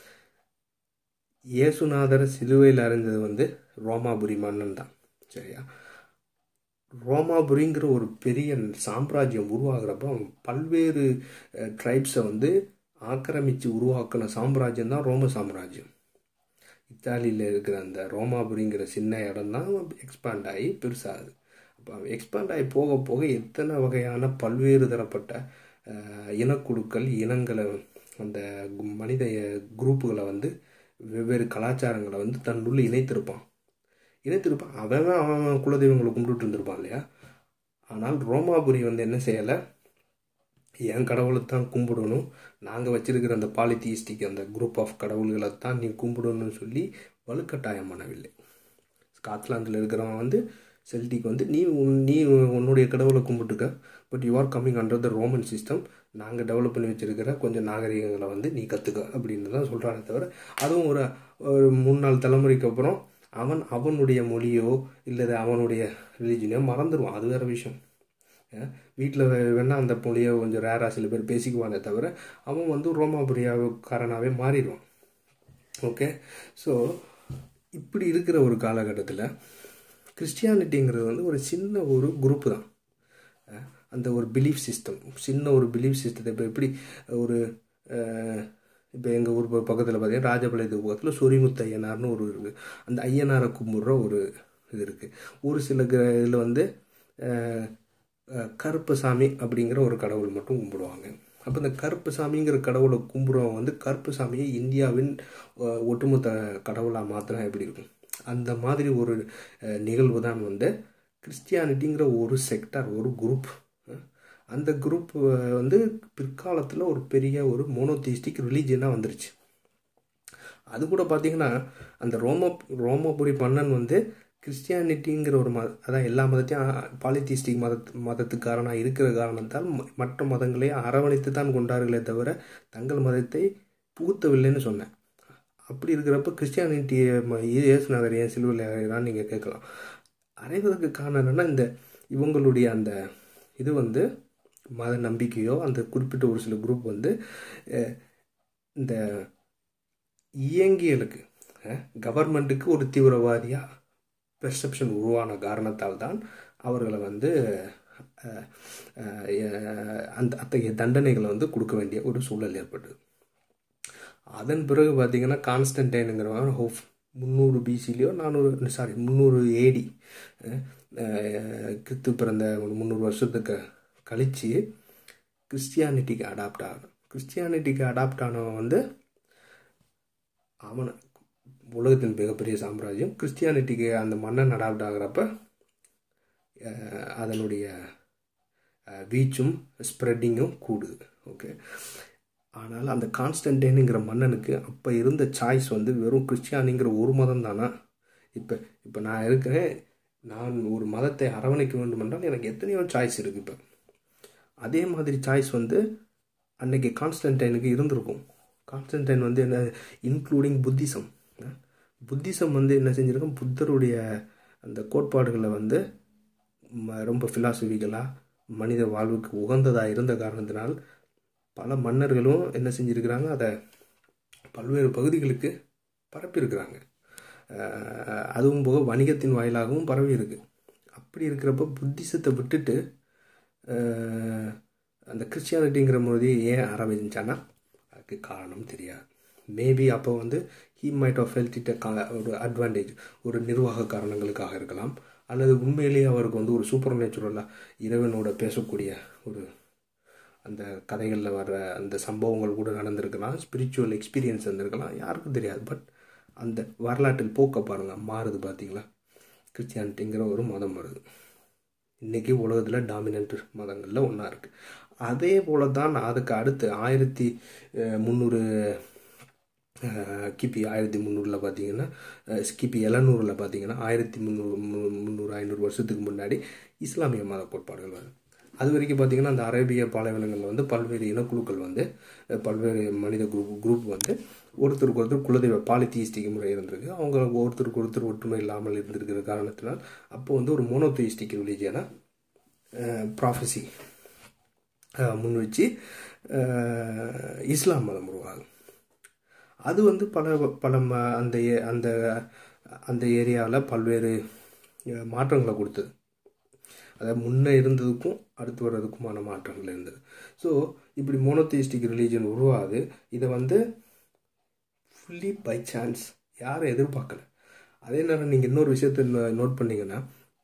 [SPEAKER 1] இயேசுநாதர் சிலுவையில் அறைஞ்சது வந்து ரோமாபுரி மன்னன் தான் சரியா ரோமாபுரிங்கிற ஒரு பெரிய சாம்ராஜ்யம் உருவாகிறப்ப அவன் பல்வேறு ட்ரைப்ஸை வந்து ஆக்கிரமித்து உருவாக்கின சாம்ராஜ்யம் தான் ரோம சாம்ராஜ்யம் இத்தாலியில் இருக்கிற அந்த ரோமாபுரிங்கிற சின்ன இடம் தான் எக்ஸ்பேண்ட் ஆகி பெருசாகுது அப்போ எக்ஸ்பேண்ட் ஆகி போக போக எத்தனை வகையான பல்வேறு தரப்பட்ட அஹ், இனக்குழுக்கள் இனங்களை அந்த கு- மனித குரூப்புகளை வந்து வெவ்வேறு கலாச்சாரங்களை வந்து தன்னுள்ள இணைத்திருப்பான் இணைத்திருப்பான் அவன் அவன் அவன் குலதெய்வங்களை கும்பிட்டுட்டு இருந்திருப்பான் இல்லையா ஆனால் ரோமாபுரி வந்து என்ன செய்யலை என் கடவுளை தான் கும்பிடணும் நாங்கள் வச்சிருக்கிற அந்த பாலித்தீஸ்டிக் அந்த குரூப் ஆஃப் கடவுள்களை தான் நீ கும்பிடணும்னு சொல்லி வலுக்கட்டாயம் பண்ணவில்லை ஸ்காட்லாந்தில் இருக்கிறவன் வந்து செல்டிக் வந்து நீ உன்- நீ உன்னுடைய கடவுளை கும்பிட்டுக்க but you are coming under the Roman system நாங்கள் டெவலப் பண்ணி வச்சிருக்கிற கொஞ்சம் நாகரிகங்களை வந்து நீ கற்றுக்க அப்படின்னு தான் சொல்கிறானே தவிர அதுவும் ஒரு ஒரு மூணு நாலு தலைமுறைக்கு அப்புறம் அவன் அவனுடைய மொழியோ இல்லை அவனுடைய ரிலீஜனையோ மறந்துடுவான் அது வேற விஷயம் வீட்டில் வேணா அந்த மொழியை கொஞ்சம் ரேராக சில பேர் பேசிக்குவானே தவிர அவன் வந்து ரோமாபுரியாவுக்காரனாகவே மாறிடுவான் ஓகே ஸோ இப்படி இருக்கிற ஒரு காலகட்டத்தில் கிறிஸ்டியானிட்டிங்கிறது வந்து ஒரு சின்ன ஒரு குரூப்பு தான் அஹ் அந்த ஒரு பிலீஃப் சிஸ்டம் சின்ன ஒரு பிலீஃப் சிஸ்டத்தை இப்போ எப்படி ஒரு இப்போ எங்கள் ஊர் பக்கத்தில் பார்த்தீங்கன்னா ராஜபாளையத்துக்கு பக்கத்தில் சொரிமுத்து ஐயனார்னு ஒரு இருக்குது அந்த ஐயனாரை கும்பிட்ற ஒரு இது இருக்குது ஒரு சில இதில் வந்து அஹ், அஹ், கருப்பசாமி அப்படிங்கிற ஒரு கடவுள் மட்டும் கும்பிடுவாங்க அப்போ இந்த கருப்பசாமிங்கிற கடவுளை கும்பிடுறவங்க வந்து கருப்பசாமியை இந்தியாவின் அஹ், ஒட்டுமொத்த கடவுளாக மாற்றினா எப்படி இருக்கும் அந்த மாதிரி ஒரு அஹ், நிகழ்வு தான் வந்து கிறிஸ்டியானிட்டிங்கிற ஒரு செக்டார் ஒரு குரூப் அந்த குரூப் வந்து பிற்காலத்தில் ஒரு பெரிய ஒரு மோனோதீஸ்டிக் ரிலீஜியனாக வந்துருச்சு அது கூட பார்த்தீங்கன்னா அந்த ரோம ரோமபுரி மன்னன் வந்து கிறிஸ்டியானிட்டிங்கிற ஒரு மத அதான் எல்லா மதத்தையும் பாலித்தீஸ்டிக் மத மதத்துக்காரனாக இருக்கிற காரணத்தால் ம- மற்ற மதங்களை அரவணைத்து தான் கொண்டார்களே தவிர தங்கள் மதத்தை புகுத்தவில்லைன்னு சொன்னேன் அப்படி இருக்கிறப்ப கிறிஸ்டியானிட்டியை இயேசுநாதர் ஏன் சிலுவையில் அறையிறான்னு நீங்கள் கேட்கலாம் அறைவதற்கு காரணம் என்னென்னா இந்த இவங்களுடைய அந்த இது வந்து மத நம்பிக்கையோ அந்த குறிப்பிட்ட ஒரு சில குரூப் வந்து அஹ், இந்த இயங்கியலுக்கு கவர்மெண்ட்டுக்கு ஒரு தீவிரவாதியாக பெர்செப்ஷன் உருவான காரணத்தால் தான் அவர்களை வந்து அஹ், அஹ், அந்த அத்தகைய தண்டனைகளை வந்து கொடுக்க வேண்டிய ஒரு சூழல் ஏற்பட்டது அதன் பிறகு பார்த்தீங்கன்னா கான்ஸ்டன்டைனுங்கிறவன் ஹோப் முந்நூறு பிசிலேயோ நானூறு சாரி முந்நூறு ஏடி கிறித்து பிறந்த ஒரு முந்நூறு வருஷத்துக்கு கழித்து கிறிஸ்டியானிட்டிக்கு அடாப்ட் ஆகணும் கிறிஸ்டியானிட்டிக்கு அடாப்ட் ஆனவன் வந்து அவன் உலகத்தின் மிகப்பெரிய சாம்ராஜ்யம் கிறிஸ்டியானிட்டிக்கு அந்த மன்னன் அடாப்ட் ஆகிறப்ப அஹ், அதனுடைய வீச்சும் ஸ்ப்ரெட்டிங்கும் கூடுது ஓகே ஆனால் அந்த கான்ஸ்டன்டைனுங்கிற மன்னனுக்கு அப்போ இருந்த சாய்ஸ் வந்து வெறும் கிறிஸ்டியானிங்கிற ஒரு மதம் தானா இப்போ இப்போ நான் இருக்கிறேன் நான் ஒரு மதத்தை அரவணைக்க வேண்டும் என்றால் எனக்கு எத்தனையோ சாய்ஸ் இருக்குது இப்போ அதே மாதிரி சாய்ஸ் வந்து அன்னைக்கு கான்ஸ்டன்டைனுக்கு இருந்திருக்கும் கான்ஸ்டன்டைன் வந்து என்ன இன்க்ளூடிங் புத்திசம் புத்திசம் வந்து என்ன செஞ்சிருக்கும் புத்தருடைய அந்த கோட்பாடுகளை வந்து ம- ரொம்ப ஃபிலாசபிக்கலாக மனித வாழ்வுக்கு உகந்ததாக இருந்த காரணத்தினால் பல மன்னர்களும் என்ன செஞ்சுருக்கிறாங்க அதை பல்வேறு பகுதிகளுக்கு பரப்பியிருக்கிறாங்க அஹ் அதுவும் போக வணிகத்தின் வாயிலாகவும் பரவி இருக்கு அப்படி இருக்கிறப்ப புத்திசத்தை விட்டுட்டு அஹ் அந்த கிறிஸ்டியானிட்டிங்கிற மொழி ஏன் ஆரம்பிச்சான்னா அதுக்கு காரணம் தெரியாது மேபி அப்போ வந்து he might of felt it ஒரு அட்வான்டேஜ் ஒரு நிர்வாக காரணங்களுக்காக இருக்கலாம் அல்லது உண்மையிலேயே அவருக்கு வந்து ஒரு சூப்பர் நேச்சுரலாக இறைவனோட பேசக்கூடிய ஒரு அந்த கதைகளில் வர்ற அந்த சம்பவங்கள் கூட நடந்திருக்கலாம் ஸ்பிரிச்சுவல் எக்ஸ்பீரியன்ஸ் இருந்திருக்கலாம் யாருக்கும் தெரியாது பட் அந்த வரலாற்றில் போக்க பாருங்கள் மாறுது பார்த்தீங்களா கிறிஸ்டியானிட்டிங்கிற ஒரு மதம் வருது இன்றைக்கி உலகத்தில் டாமினன்ட் மதங்களில் ஒன்றா இருக்குது அதே போல தான் அதுக்கு அடுத்து ஆயிரத்தி அஹ், முந்நூறு அஹ், கிபி ஆயிரத்தி முந்நூறில் பார்த்தீங்கன்னா அஹ், கிபி எழுநூறில் பார்த்தீங்கன்னா ஆயிரத்தி முந்நூறு மு- முந்நூறு ஐநூறு வருஷத்துக்கு முன்னாடி இஸ்லாமிய மத கோட்பாடுகள் வருது அது வரைக்கும் பார்த்தீங்கன்னா அந்த அரேபிய பாலைவனங்களில் வந்து பல்வேறு இனக்குழுக்கள் வந்து அஹ், பல்வேறு மனித குரூப் குரூப் வந்து ஒருத்தருக்கு ஒருத்தர் குலதெய்வ பாலித்தீஸ்டிக் முறை இருந்திருக்கு அவங்க ஒருத்தருக்கு ஒருத்தர் ஒற்றுமை இல்லாமல் இருந்திருக்கிற காரணத்தினால் அப்போ வந்து ஒரு மோனோத்தீஸ்டிக் ரிலீஜியனாக ப்ராஃபஸி முன் வச்சு அஹ், இஸ்லாம் மதம் உருவாகும் அது வந்து பல பல ம- அந்த ஏ- அந்த அந்த ஏரியாவில் பல்வேறு அஹ், மாற்றங்களை கொடுத்தது அதாவது முன்னே இருந்ததுக்கும் அடுத்து வர்றதுக்குமான மாற்றங்கள் இருந்தது ஸோ இப்படி மோனோத்திஸ்டிக் ரிலீஜன் உருவாகுது இதை வந்து ஃபுல்லி பை சான்ஸ் யாரும் எதிர்பார்க்கல அதே நேரம் நீங்கள் இன்னொரு விஷயத்தை நோ- நோட் பண்ணீங்கன்னா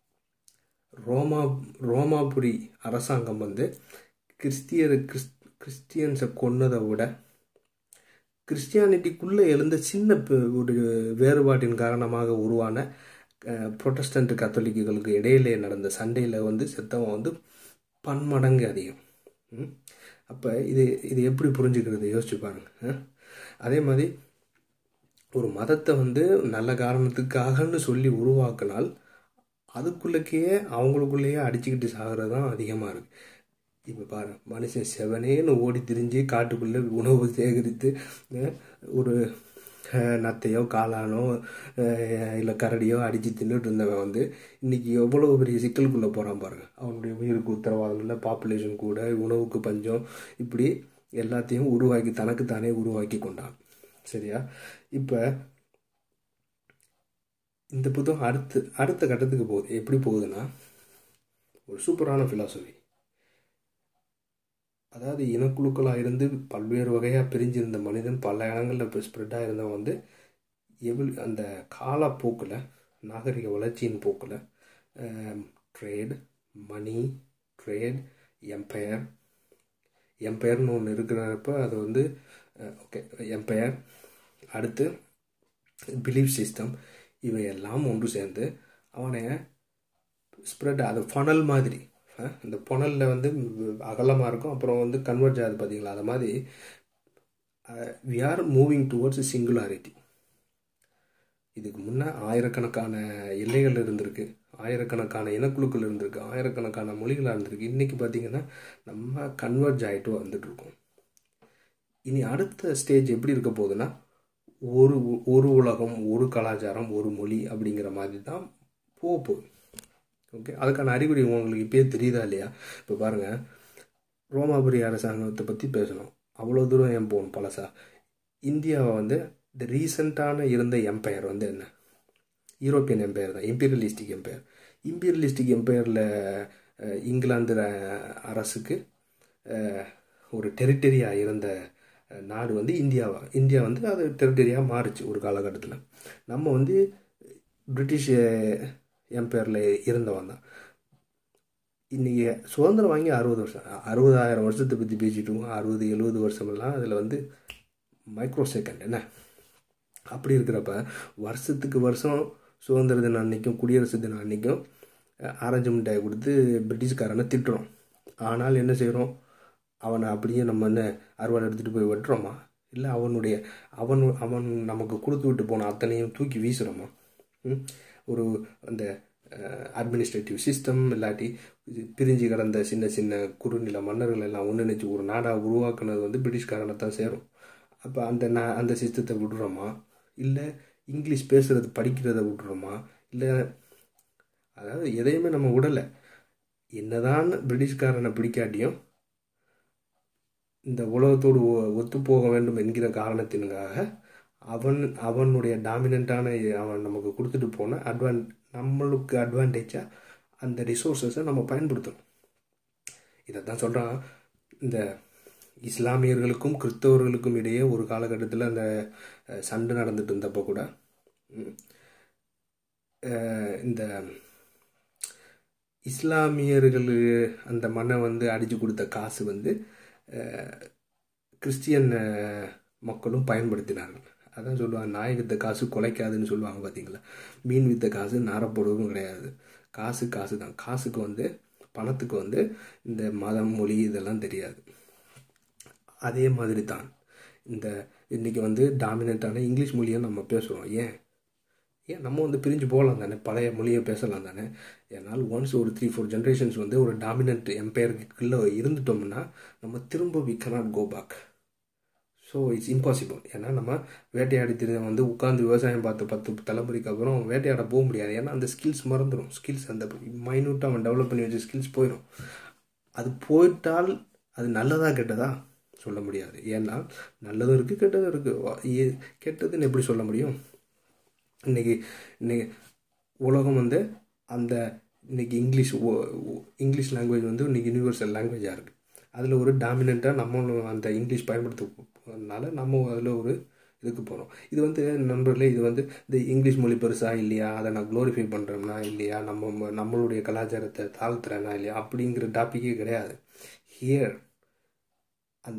[SPEAKER 1] ரோமா ரோமாபுரி அரசாங்கம் வந்து கிறிஸ்தியர் கிறிஸ் கிறிஸ்டியன்ஸை கொன்னதை விட கிறிஸ்டியானிட்டிக்குள்ளே எழுந்த சின்ன ப- ஒரு வேறுபாட்டின் காரணமாக உருவான புரொட்டஸ்டன்ட் கத்தோலிக்குகளுக்கு இடையிலே நடந்த சண்டையில் வந்து செத்தவன் வந்து பன்மடங்கு அதிகம் அப்போ இது இது எப்படி புரிஞ்சுக்கிறது யோசிச்சு பாருங்க அஹ்? அதே மாதிரி ஒரு மதத்தை வந்து நல்ல காரணத்துக்காகன்னு சொல்லி உருவாக்கினால் அதுக்குள்ளக்கே அவங்களுக்குள்ளேயே அடிச்சுக்கிட்டு சாகிறது தான் அதிகமாக இருக்குது இப்போ பாரு மனுஷன் செவனேன்னு ஓடி திரிஞ்சு காட்டுக்குள்ளே உணவு சேகரித்து அஹ், ஒரு அஹ், நத்தையோ காளானோ இல்லை கரடியோ அடித்து தின்னுட்டு இருந்தவன் வந்து இன்னைக்கு எவ்வளோ பெரிய சிக்கலுக்குள்ளே போகிறான் பாருங்க அவனுடைய உயிருக்கு உத்தரவாதம் இல்லை பாப்புலேஷன் கூட உணவுக்கு பஞ்சம் இப்படி எல்லாத்தையும் உருவாக்கி தனக்குத்தானே உருவாக்கி கொண்டான் சரியா இப்போ இந்த புத்தகம் அடுத்து அடுத்த கட்டத்துக்கு போகுது எப்படி போகுதுன்னா ஒரு சூப்பரான ஃபிலாசபி அதாவது இனக்குழுக்களாக இருந்து பல்வேறு வகையாக பிரிஞ்சிருந்த மனிதன் பல இடங்களில் இப்போ ஸ்ப்ரெட்டாக இருந்தவன் வந்து எவ்வளோ அந்த காலப்போக்கில் நாகரிக வளர்ச்சியின் போக்கில் ட்ரேட் மணி ட்ரேட் எம்பையர் எம்பையர்னு ஒன்று இருக்கிறப்ப அது வந்து ஓகே எம்பையர் அடுத்து பிலீஃப் சிஸ்டம் இவையெல்லாம் ஒன்று சேர்ந்து அவனை ஸ்ப்ரெட் அது ஃபனல் மாதிரி அஹ், இந்த புனலில் வந்து அகலமாக இருக்கும் அப்புறம் வந்து கன்வெர்ஜ் ஆகுது பார்த்தீங்களா அது மாதிரி we are moving towards singularity இதுக்கு முன்னே ஆயிரக்கணக்கான எல்லைகள் இருந்திருக்கு ஆயிரக்கணக்கான இனக்குழுக்கள் இருந்திருக்கு ஆயிரக்கணக்கான மொழிகளாக இருந்திருக்கு இன்றைக்கி பார்த்தீங்கன்னா நம்ம கன்வெர்ஜ் ஆகிட்டு வந்துட்டு இருக்கோம் இனி அடுத்த ஸ்டேஜ் எப்படி இருக்க போகுதுன்னா ஒரு ஒரு உலகம் ஒரு கலாச்சாரம் ஒரு மொழி அப்படிங்கிற மாதிரி தான் போக போகுது ஓகே அதுக்கான அறிகுறி உங்களுக்கு இப்பயே தெரியுதா இல்லையா இப்போ பாருங்கள் ரோமாபுரி அரசாங்கத்தை பற்றி பேசணும் அவ்வளோ தூரம் ஏன் போகணும் பழசா இந்தியாவை வந்து இந்த ரீசண்டான இருந்த எம்பையர் வந்து என்ன யூரோப்பியன் எம்பையர் தான் இம்பீரியலிஸ்டிக் எம்பையர் இம்பீரியலிஸ்டிக் எம்பையரில் இங்கிலாந்து அஹ், அரசுக்கு அஹ், ஒரு டெரிட்டரியாக இருந்த அஹ், நாடு வந்து இந்தியாவா இந்தியா வந்து அது டெரிட்டரியாக மாறுச்சு ஒரு காலகட்டத்தில் நம்ம வந்து பிரிட்டிஷ் எம்பையரில் இருந்தவன் தான் இன்றைக்கி சுதந்திரம் வாங்கி அறுபது வருஷம் அறுபதாயிரம் வருஷத்தை பற்றி பேசிட்டு இருக்கோம் அறுபது எழுபது வருஷமெல்லாம் அதில் வந்து மைக்ரோ செகண்ட் என்ன அப்படி இருக்கிறப்ப வருஷத்துக்கு வருஷம் சுதந்திர தினம் அன்னைக்கும் குடியரசு தினம் அன்னைக்கும் அஹ், ஆரஞ்சு மிட்டாய் கொடுத்து பிரிட்டிஷ்காரனை திட்டுறோம் ஆனால் என்ன செய்கிறோம் அவனை அப்படியே நம்ம என்ன அறுவாள் எடுத்துகிட்டு போய் வெட்டுறோமா இல்லை அவனுடைய அவன் அவன் நமக்கு கொடுத்து விட்டு போன அத்தனையும் தூக்கி வீசுகிறோமா ம்? ஒரு அந்த அட்மினிஸ்ட்ரேட்டிவ் சிஸ்டம் இல்லாட்டி இது பிரிஞ்சு கிடந்த சின்ன சின்ன குறுநில மன்னர்கள் எல்லாம் ஒன்றிணைச்சு ஒரு நாடாக உருவாக்குனது வந்து பிரிட்டிஷ்காரனை தான் சேரும் அப்போ அந்த நா அந்த சிஸ்டத்தை விடுறோமா இல்லை இங்கிலீஷ் பேசுறது படிக்கிறத விடுறோமா இல்லை அதாவது எதையுமே நம்ம விடலை என்னதான் பிரிட்டிஷ்காரனை பிடிக்காட்டியும் இந்த உலகத்தோடு ஒ- ஒத்துப்போக வேண்டும் என்கிற காரணத்தினுக்காக அவன் அவனுடைய டாமினண்ட்டான அவன் நமக்கு கொடுத்துட்டு போன அட்வான் நம்மளுக்கு அட்வான்டேஜாக அந்த ரிசோர்ஸஸை நம்ம பயன்படுத்தணும் இதை தான் சொல்கிறான் இந்த இஸ்லாமியர்களுக்கும் கிறிஸ்தவர்களுக்கும் இடையே ஒரு காலகட்டத்தில் அந்த அஹ், சண்டை நடந்துட்டு இருந்தப்போ கூட ம், அஹ், இந்த இஸ்லாமியர்கள் அந்த மண்ணை வந்து அடித்து கொடுத்த காசு வந்து அஹ், கிறிஸ்டியன் அஹ், மக்களும் பயன்படுத்தினார்கள் அதான் சொல்லுவாங்க நாய் வித்த காசு குலைக்காதுன்னு சொல்லுவாங்க பார்த்தீங்களா மீன் வித்த காசு நாரப்படுவதும் கிடையாது காசு காசு தான் காசுக்கு வந்து பணத்துக்கு வந்து இந்த மதம் மொழி இதெல்லாம் தெரியாது அதே மாதிரி தான் இந்த இன்றைக்கி வந்து டாமினண்ட்டான இங்கிலீஷ் மொழியை நம்ம பேசுகிறோம் ஏன் ஏன் நம்ம வந்து பிரிஞ்சு போகலாம் தானே பழைய மொழியை பேசலாம் தானே ஏன்னால் ஒன்ஸ் ஒரு த்ரீ ஃபோர் ஜென்ரேஷன்ஸ் வந்து ஒரு டாமினன்ட் எம்பையருக்குள்ளே இருந்துட்டோம்னா நம்ம திரும்ப we cannot go back so it's impossible ஏன்னா நம்ம வேட்டையாடி திரு வந்து உட்காந்து விவசாயம் பார்த்த பத்து தலைமுறைக்கு அப்புறம் வேட்டையாட போக முடியாது ஏன்னா அந்த ஸ்கில்ஸ் மறந்துடும் ஸ்கில்ஸ் அந்த மைனூட்டாக அவன் டெவலப் பண்ணி வச்ச ஸ்கில்ஸ் போயிடும் அது போயிட்டால் அது நல்லதா கெட்டதா சொல்ல முடியாது ஏன்னா நல்லதும் இருக்குது கெட்டதும் இருக்குது கெட்டதுன்னு எப்படி சொல்ல முடியும் இன்னைக்கு இன்னைக்கு உலகம் வந்து அந்த இன்னைக்கு இங்கிலீஷ் ஒ- ஒ- இங்கிலீஷ் லாங்குவேஜ் வந்து இன்னைக்கு யூனிவர்சல் லாங்குவேஜாக இருக்குது அதில் ஒரு டாமினண்ட்டாக நம்மளும் அந்த இங்கிலீஷ் பயன்படுத்துறதுனால நம்ம அதில் ஒரு இதுக்கு போகிறோம் இது வந்து நண்பர்களே இது வந்து இந்த இங்கிலீஷ் மொழி பெருசா இல்லையா அதை நான் க்ளோரிஃபை பண்ணுறேன்னா இல்லையா நம்ம ம- நம்மளுடைய கலாச்சாரத்தை தாழ்த்துறேனா இல்லையா அப்படிங்கிற டாப்பிக்கே கிடையாது ஹியர் அந்த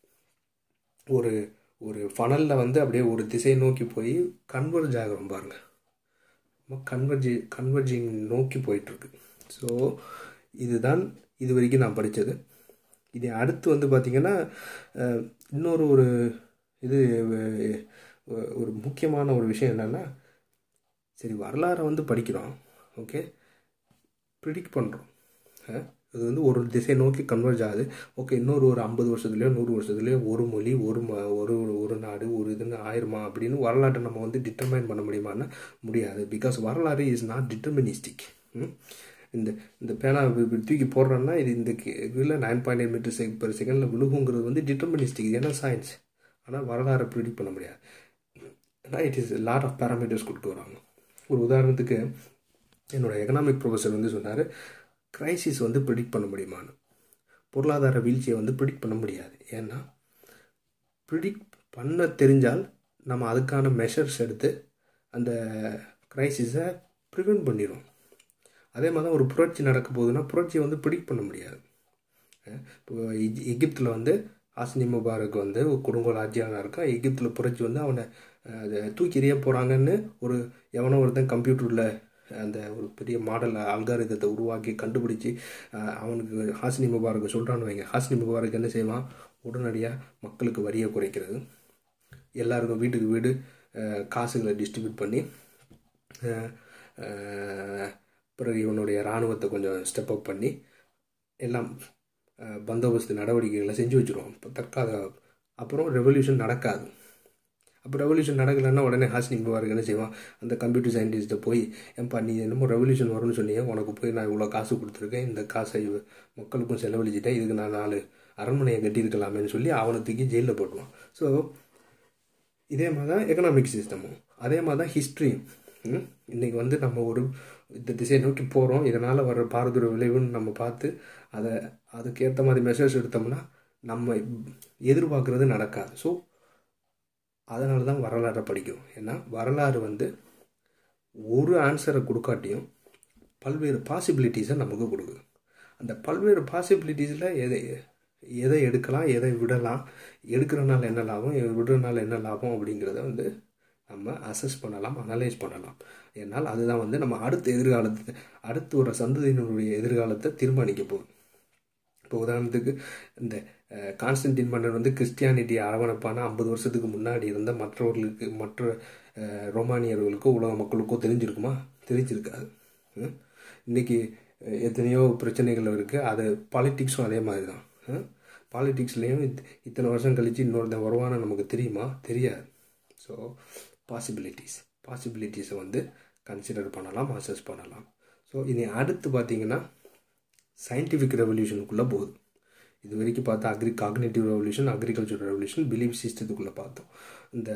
[SPEAKER 1] ஒரு ஒரு ஃபனலில் வந்து அப்படியே ஒரு திசை நோக்கி போய் கன்வர்ஜ் ஆகிறோம் பாருங்க கன்வர்ஜி கன்வர்ஜிங் நோக்கி போயிட்டுருக்கு ஸோ இதுதான் இது வரைக்கும் நான் படித்தது இது அடுத்து வந்து பார்த்திங்கன்னா அஹ், இன்னொரு ஒரு இது அஹ், ஒரு முக்கியமான ஒரு விஷயம் என்னென்னா சரி வரலாறை வந்து படிக்கிறோம் ஓகே ப்ரிடிக்ட் பண்ணுறோம் இது வந்து ஒரு திசை நோக்கி கன்வர்ஜ் ஆகுது ஓகே இன்னொரு ஒரு ஐம்பது வருஷத்துலேயோ நூறு வருஷத்துலேயோ ஒரு மொழி ஒரு ம ஒரு ஒரு நாடு ஒரு இதுன்னு ஆயிருமா அப்படின்னு வரலாற்றை நம்ம வந்து டிட்டர்மைன் பண்ண முடியுமான்னா முடியாது பிகாஸ் வரலாறு இஸ் நாட் டிட்டர்மினிஸ்டிக் இந்த இந்த பேனா இப்படி இப்படி தூக்கி போடுறோன்னா இது இந்த இதில் nine point eight metre sec per செகண்டில் விழுகுங்கிறது வந்து டிட்டர்மினிஸ்டிக் ஏன்னா சயின்ஸ் ஆனால் வரலாறை ப்ரிடிக்ட் பண்ண முடியாது ஏன்னா it is lot of parameters கொடுத்து வராங்க ஒரு உதாரணத்துக்கு என்னோட எக்கனாமிக் ப்ரொஃபஸர் வந்து சொன்னார் கிரைசிஸ் வந்து ப்ரிடிக்ட் பண்ண முடியுமான்னு பொருளாதார வீழ்ச்சியை வந்து ப்ரிடிக்ட் பண்ண முடியாது ஏன்னா ப்ரிடிக்ட் பண்ண தெரிஞ்சால் நம்ம அதுக்கான மெஷர்ஸ் எடுத்து அந்த கிரைசிஸை ப்ரிவெண்ட் பண்ணிடும் அதே மாதிரி தான் ஒரு புரட்சி நடக்க போகுதுன்னா புரட்சியை வந்து ப்ரிடிக்ட் பண்ண முடியாது அஹ் இப்போ எகி- எகிப்தில் வந்து ஹாசினி முபாரக் வந்து ஒரு கொடுங்கோல் ஆட்சியாளர் இருக்கான் எகிப்தில் புரட்சி வந்து அவனை அஹ், அதை தூக்கி எறிய போகிறாங்கன்னு ஒரு எவனோ ஒருத்தன் கம்ப்யூட்டரில் அந்த ஒரு பெரிய மாடல் அல்காரிதத்தை உருவாக்கி கண்டுபிடிச்சி அஹ், அவனுக்கு ஹாசினி முபாரக் சொல்கிறான்னு வைங்க ஹாசினி முபாரக் என்ன செய்வான் உடனடியாக மக்களுக்கு வரியை குறைக்கிறது எல்லாருக்கும் வீட்டுக்கு வீடு அஹ், காசுகளை டிஸ்ட்ரிபியூட் பண்ணி அஹ், அஹ், பிறகு இவனுடைய இராணுவத்தை கொஞ்சம் ஸ்டெப் அப் பண்ணி எல்லாம் அஹ், பந்தோபஸ்து நடவடிக்கைகளை செஞ்சு வச்சுருவோம் இப்போ தற்கால அப்புறம் ரெவல்யூஷன் நடக்காது அப்போ ரெவல்யூஷன் நடக்கலைன்னா உடனே ஹாஸ்னி முபாரக் என்ன செய்வான் அந்த கம்ப்யூட்டர் சயின்டிஸ்ட்டை போய் ஏன்பா நீ என்னமோ ரெவல்யூஷன் வரும்னு சொன்னீங்க உனக்கு போய் நான் இவ்வளோ காசு கொடுத்துருக்கேன் இந்த காசை இவ- மக்களுக்கும் செலவழிச்சிட்டேன் இதுக்கு நான் நாலு அரண்மனையை கட்டியிருக்கலாமேன்னு சொல்லி அவனை தூக்கி ஜெயிலில் போட்டுருவான் ஸோ இதே மாதிரி தான் எக்கனாமிக் சிஸ்டமும் அதே மாதிரி தான் ஹிஸ்ட்ரியும் இன்றைக்கி வந்து நம்ம ஒரு இந்த திசையை நோக்கி போகிறோம் இதனால் வர பாரதூர விளைவுன்னு நம்ம பார்த்து அதை அதுக்கேற்ற மாதிரி மெசேஜ் எடுத்தோம்னா நம்ம எதிர்பார்க்குறது நடக்காது ஸோ அதனால தான் வரலாறை படிக்கிறோம் ஏன்னா வரலாறு வந்து ஒரு ஆன்சரை கொடுக்காட்டியும் பல்வேறு பாசிபிலிட்டிஸை நமக்கு கொடுக்குது அந்த பல்வேறு பாசிபிலிட்டிஸில் எதை எதை எடுக்கலாம் எதை விடலாம் எடுக்கிறனால என்ன லாபம் விடுறதுனால என்ன லாபம் அப்படிங்கிறத வந்து நம்ம அசஸ் பண்ணலாம் அனலைஸ் பண்ணலாம் ஏன்னால் அதுதான் வந்து நம்ம அடுத்த எதிர்காலத்தை அடுத்து ஒரு சந்ததியினருடைய எதிர்காலத்தை தீர்மானிக்க போகுது இப்போ உதாரணத்துக்கு இந்த அஹ், கான்ஸ்டன்டின் மன்னர் வந்து கிறிஸ்டியானிட்டியை அரவணைப்பான ஐம்பது வருஷத்துக்கு முன்னாடி இருந்த மற்றவர்களுக்கு மற்ற அஹ், ரோமானியர்களுக்கோ உலக மக்களுக்கோ தெரிஞ்சிருக்குமா தெரிஞ்சிருக்காது ம்? இன்னைக்கு அஹ், எத்தனையோ பிரச்சனைகள் இருக்குது அது பாலிட்டிக்ஸும் அதே மாதிரி தான் பாலிட்டிக்ஸ்லேயும் இத்தனை வருஷம் கழித்து இன்னொருத்தன் வருவான்னு நமக்கு தெரியுமா தெரியாது ஸோ பாசிபிலிட்டிஸ் பாசிபிலிட்டிஸை வந்து கன்சிடர் பண்ணலாம் அசஸ் பண்ணலாம் ஸோ இனி அடுத்து பார்த்தீங்கன்னா சயின்டிஃபிக் ரெவல்யூஷனுக்குள்ளே போகுது இது வரைக்கும் பார்த்தா agri cognitive revolution agriculture revolution belief சிஸ்டத்துக்குள்ளே பார்த்தோம் இந்த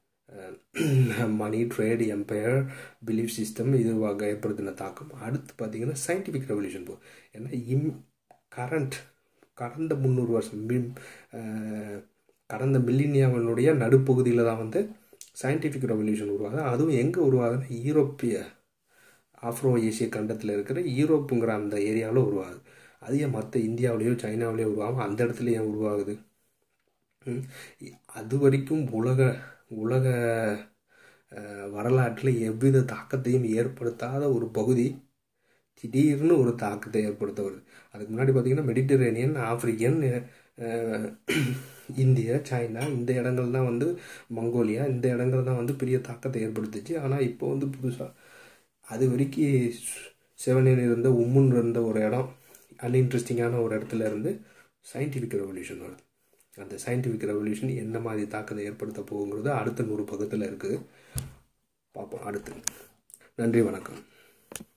[SPEAKER 1] money trade empire belief system இது வகை ஏற்படுத்தின தாக்கம் அடுத்து பார்த்தீங்கன்னா சயின்டிஃபிக் ரெவல்யூஷன் போகுது ஏன்னா இம் கரண்ட் கடந்த முந்நூறு வருஷம் மிம்- அஹ், கடந்த மில்லினியாவினுடைய நடுப்பகுதியில் தான் வந்து சயின்டிஃபிக் ரெவல்யூஷன் உருவாகுது அதுவும் எங்கே உருவாகுதுன்னா ஈரோப்பிய ஆஃப்ரோ ஏசிய கண்டத்தில் இருக்கிற ஈரோப்புங்கிற அந்த ஏரியாவில் உருவாகுது அது ஏன் மற்ற இந்தியாவிலேயோ சைனாவிலேயோ உருவாகும் அந்த இடத்துல ஏன் உருவாகுது ம். அது வரைக்கும் உலக உலக அஹ், வரலாற்றில் எவ்வித தாக்கத்தையும் ஏற்படுத்தாத ஒரு பகுதி திடீர்னு ஒரு தாக்கத்தை ஏற்படுத்த வருது அதுக்கு முன்னாடி பார்த்தீங்கன்னா மெடிட்டரேனியன் ஆப்பிரிக்கன் அஹ், இந்தியா சைனா இந்த இடங்கள் தான் வந்து மங்கோலியா இந்த இடங்கள் தான் வந்து பெரிய தாக்கத்தை ஏற்படுத்துச்சு ஆனால் இப்போ வந்து புதுசாக அது வரைக்கும் செவனில் இருந்த உம்முன் இருந்த ஒரு இடம் அன்இன்ட்ரெஸ்டிங்கான ஒரு இடத்துல இருந்து சயின்டிஃபிக் ரெவல்யூஷன் வருது அந்த சயின்டிஃபிக் ரெவல்யூஷன் என்ன மாதிரி தாக்கத்தை ஏற்படுத்த போகுங்கிறது அடுத்த நூறு பக்கத்தில் இருக்குது பார்ப்போம் அடுத்து நன்றி வணக்கம்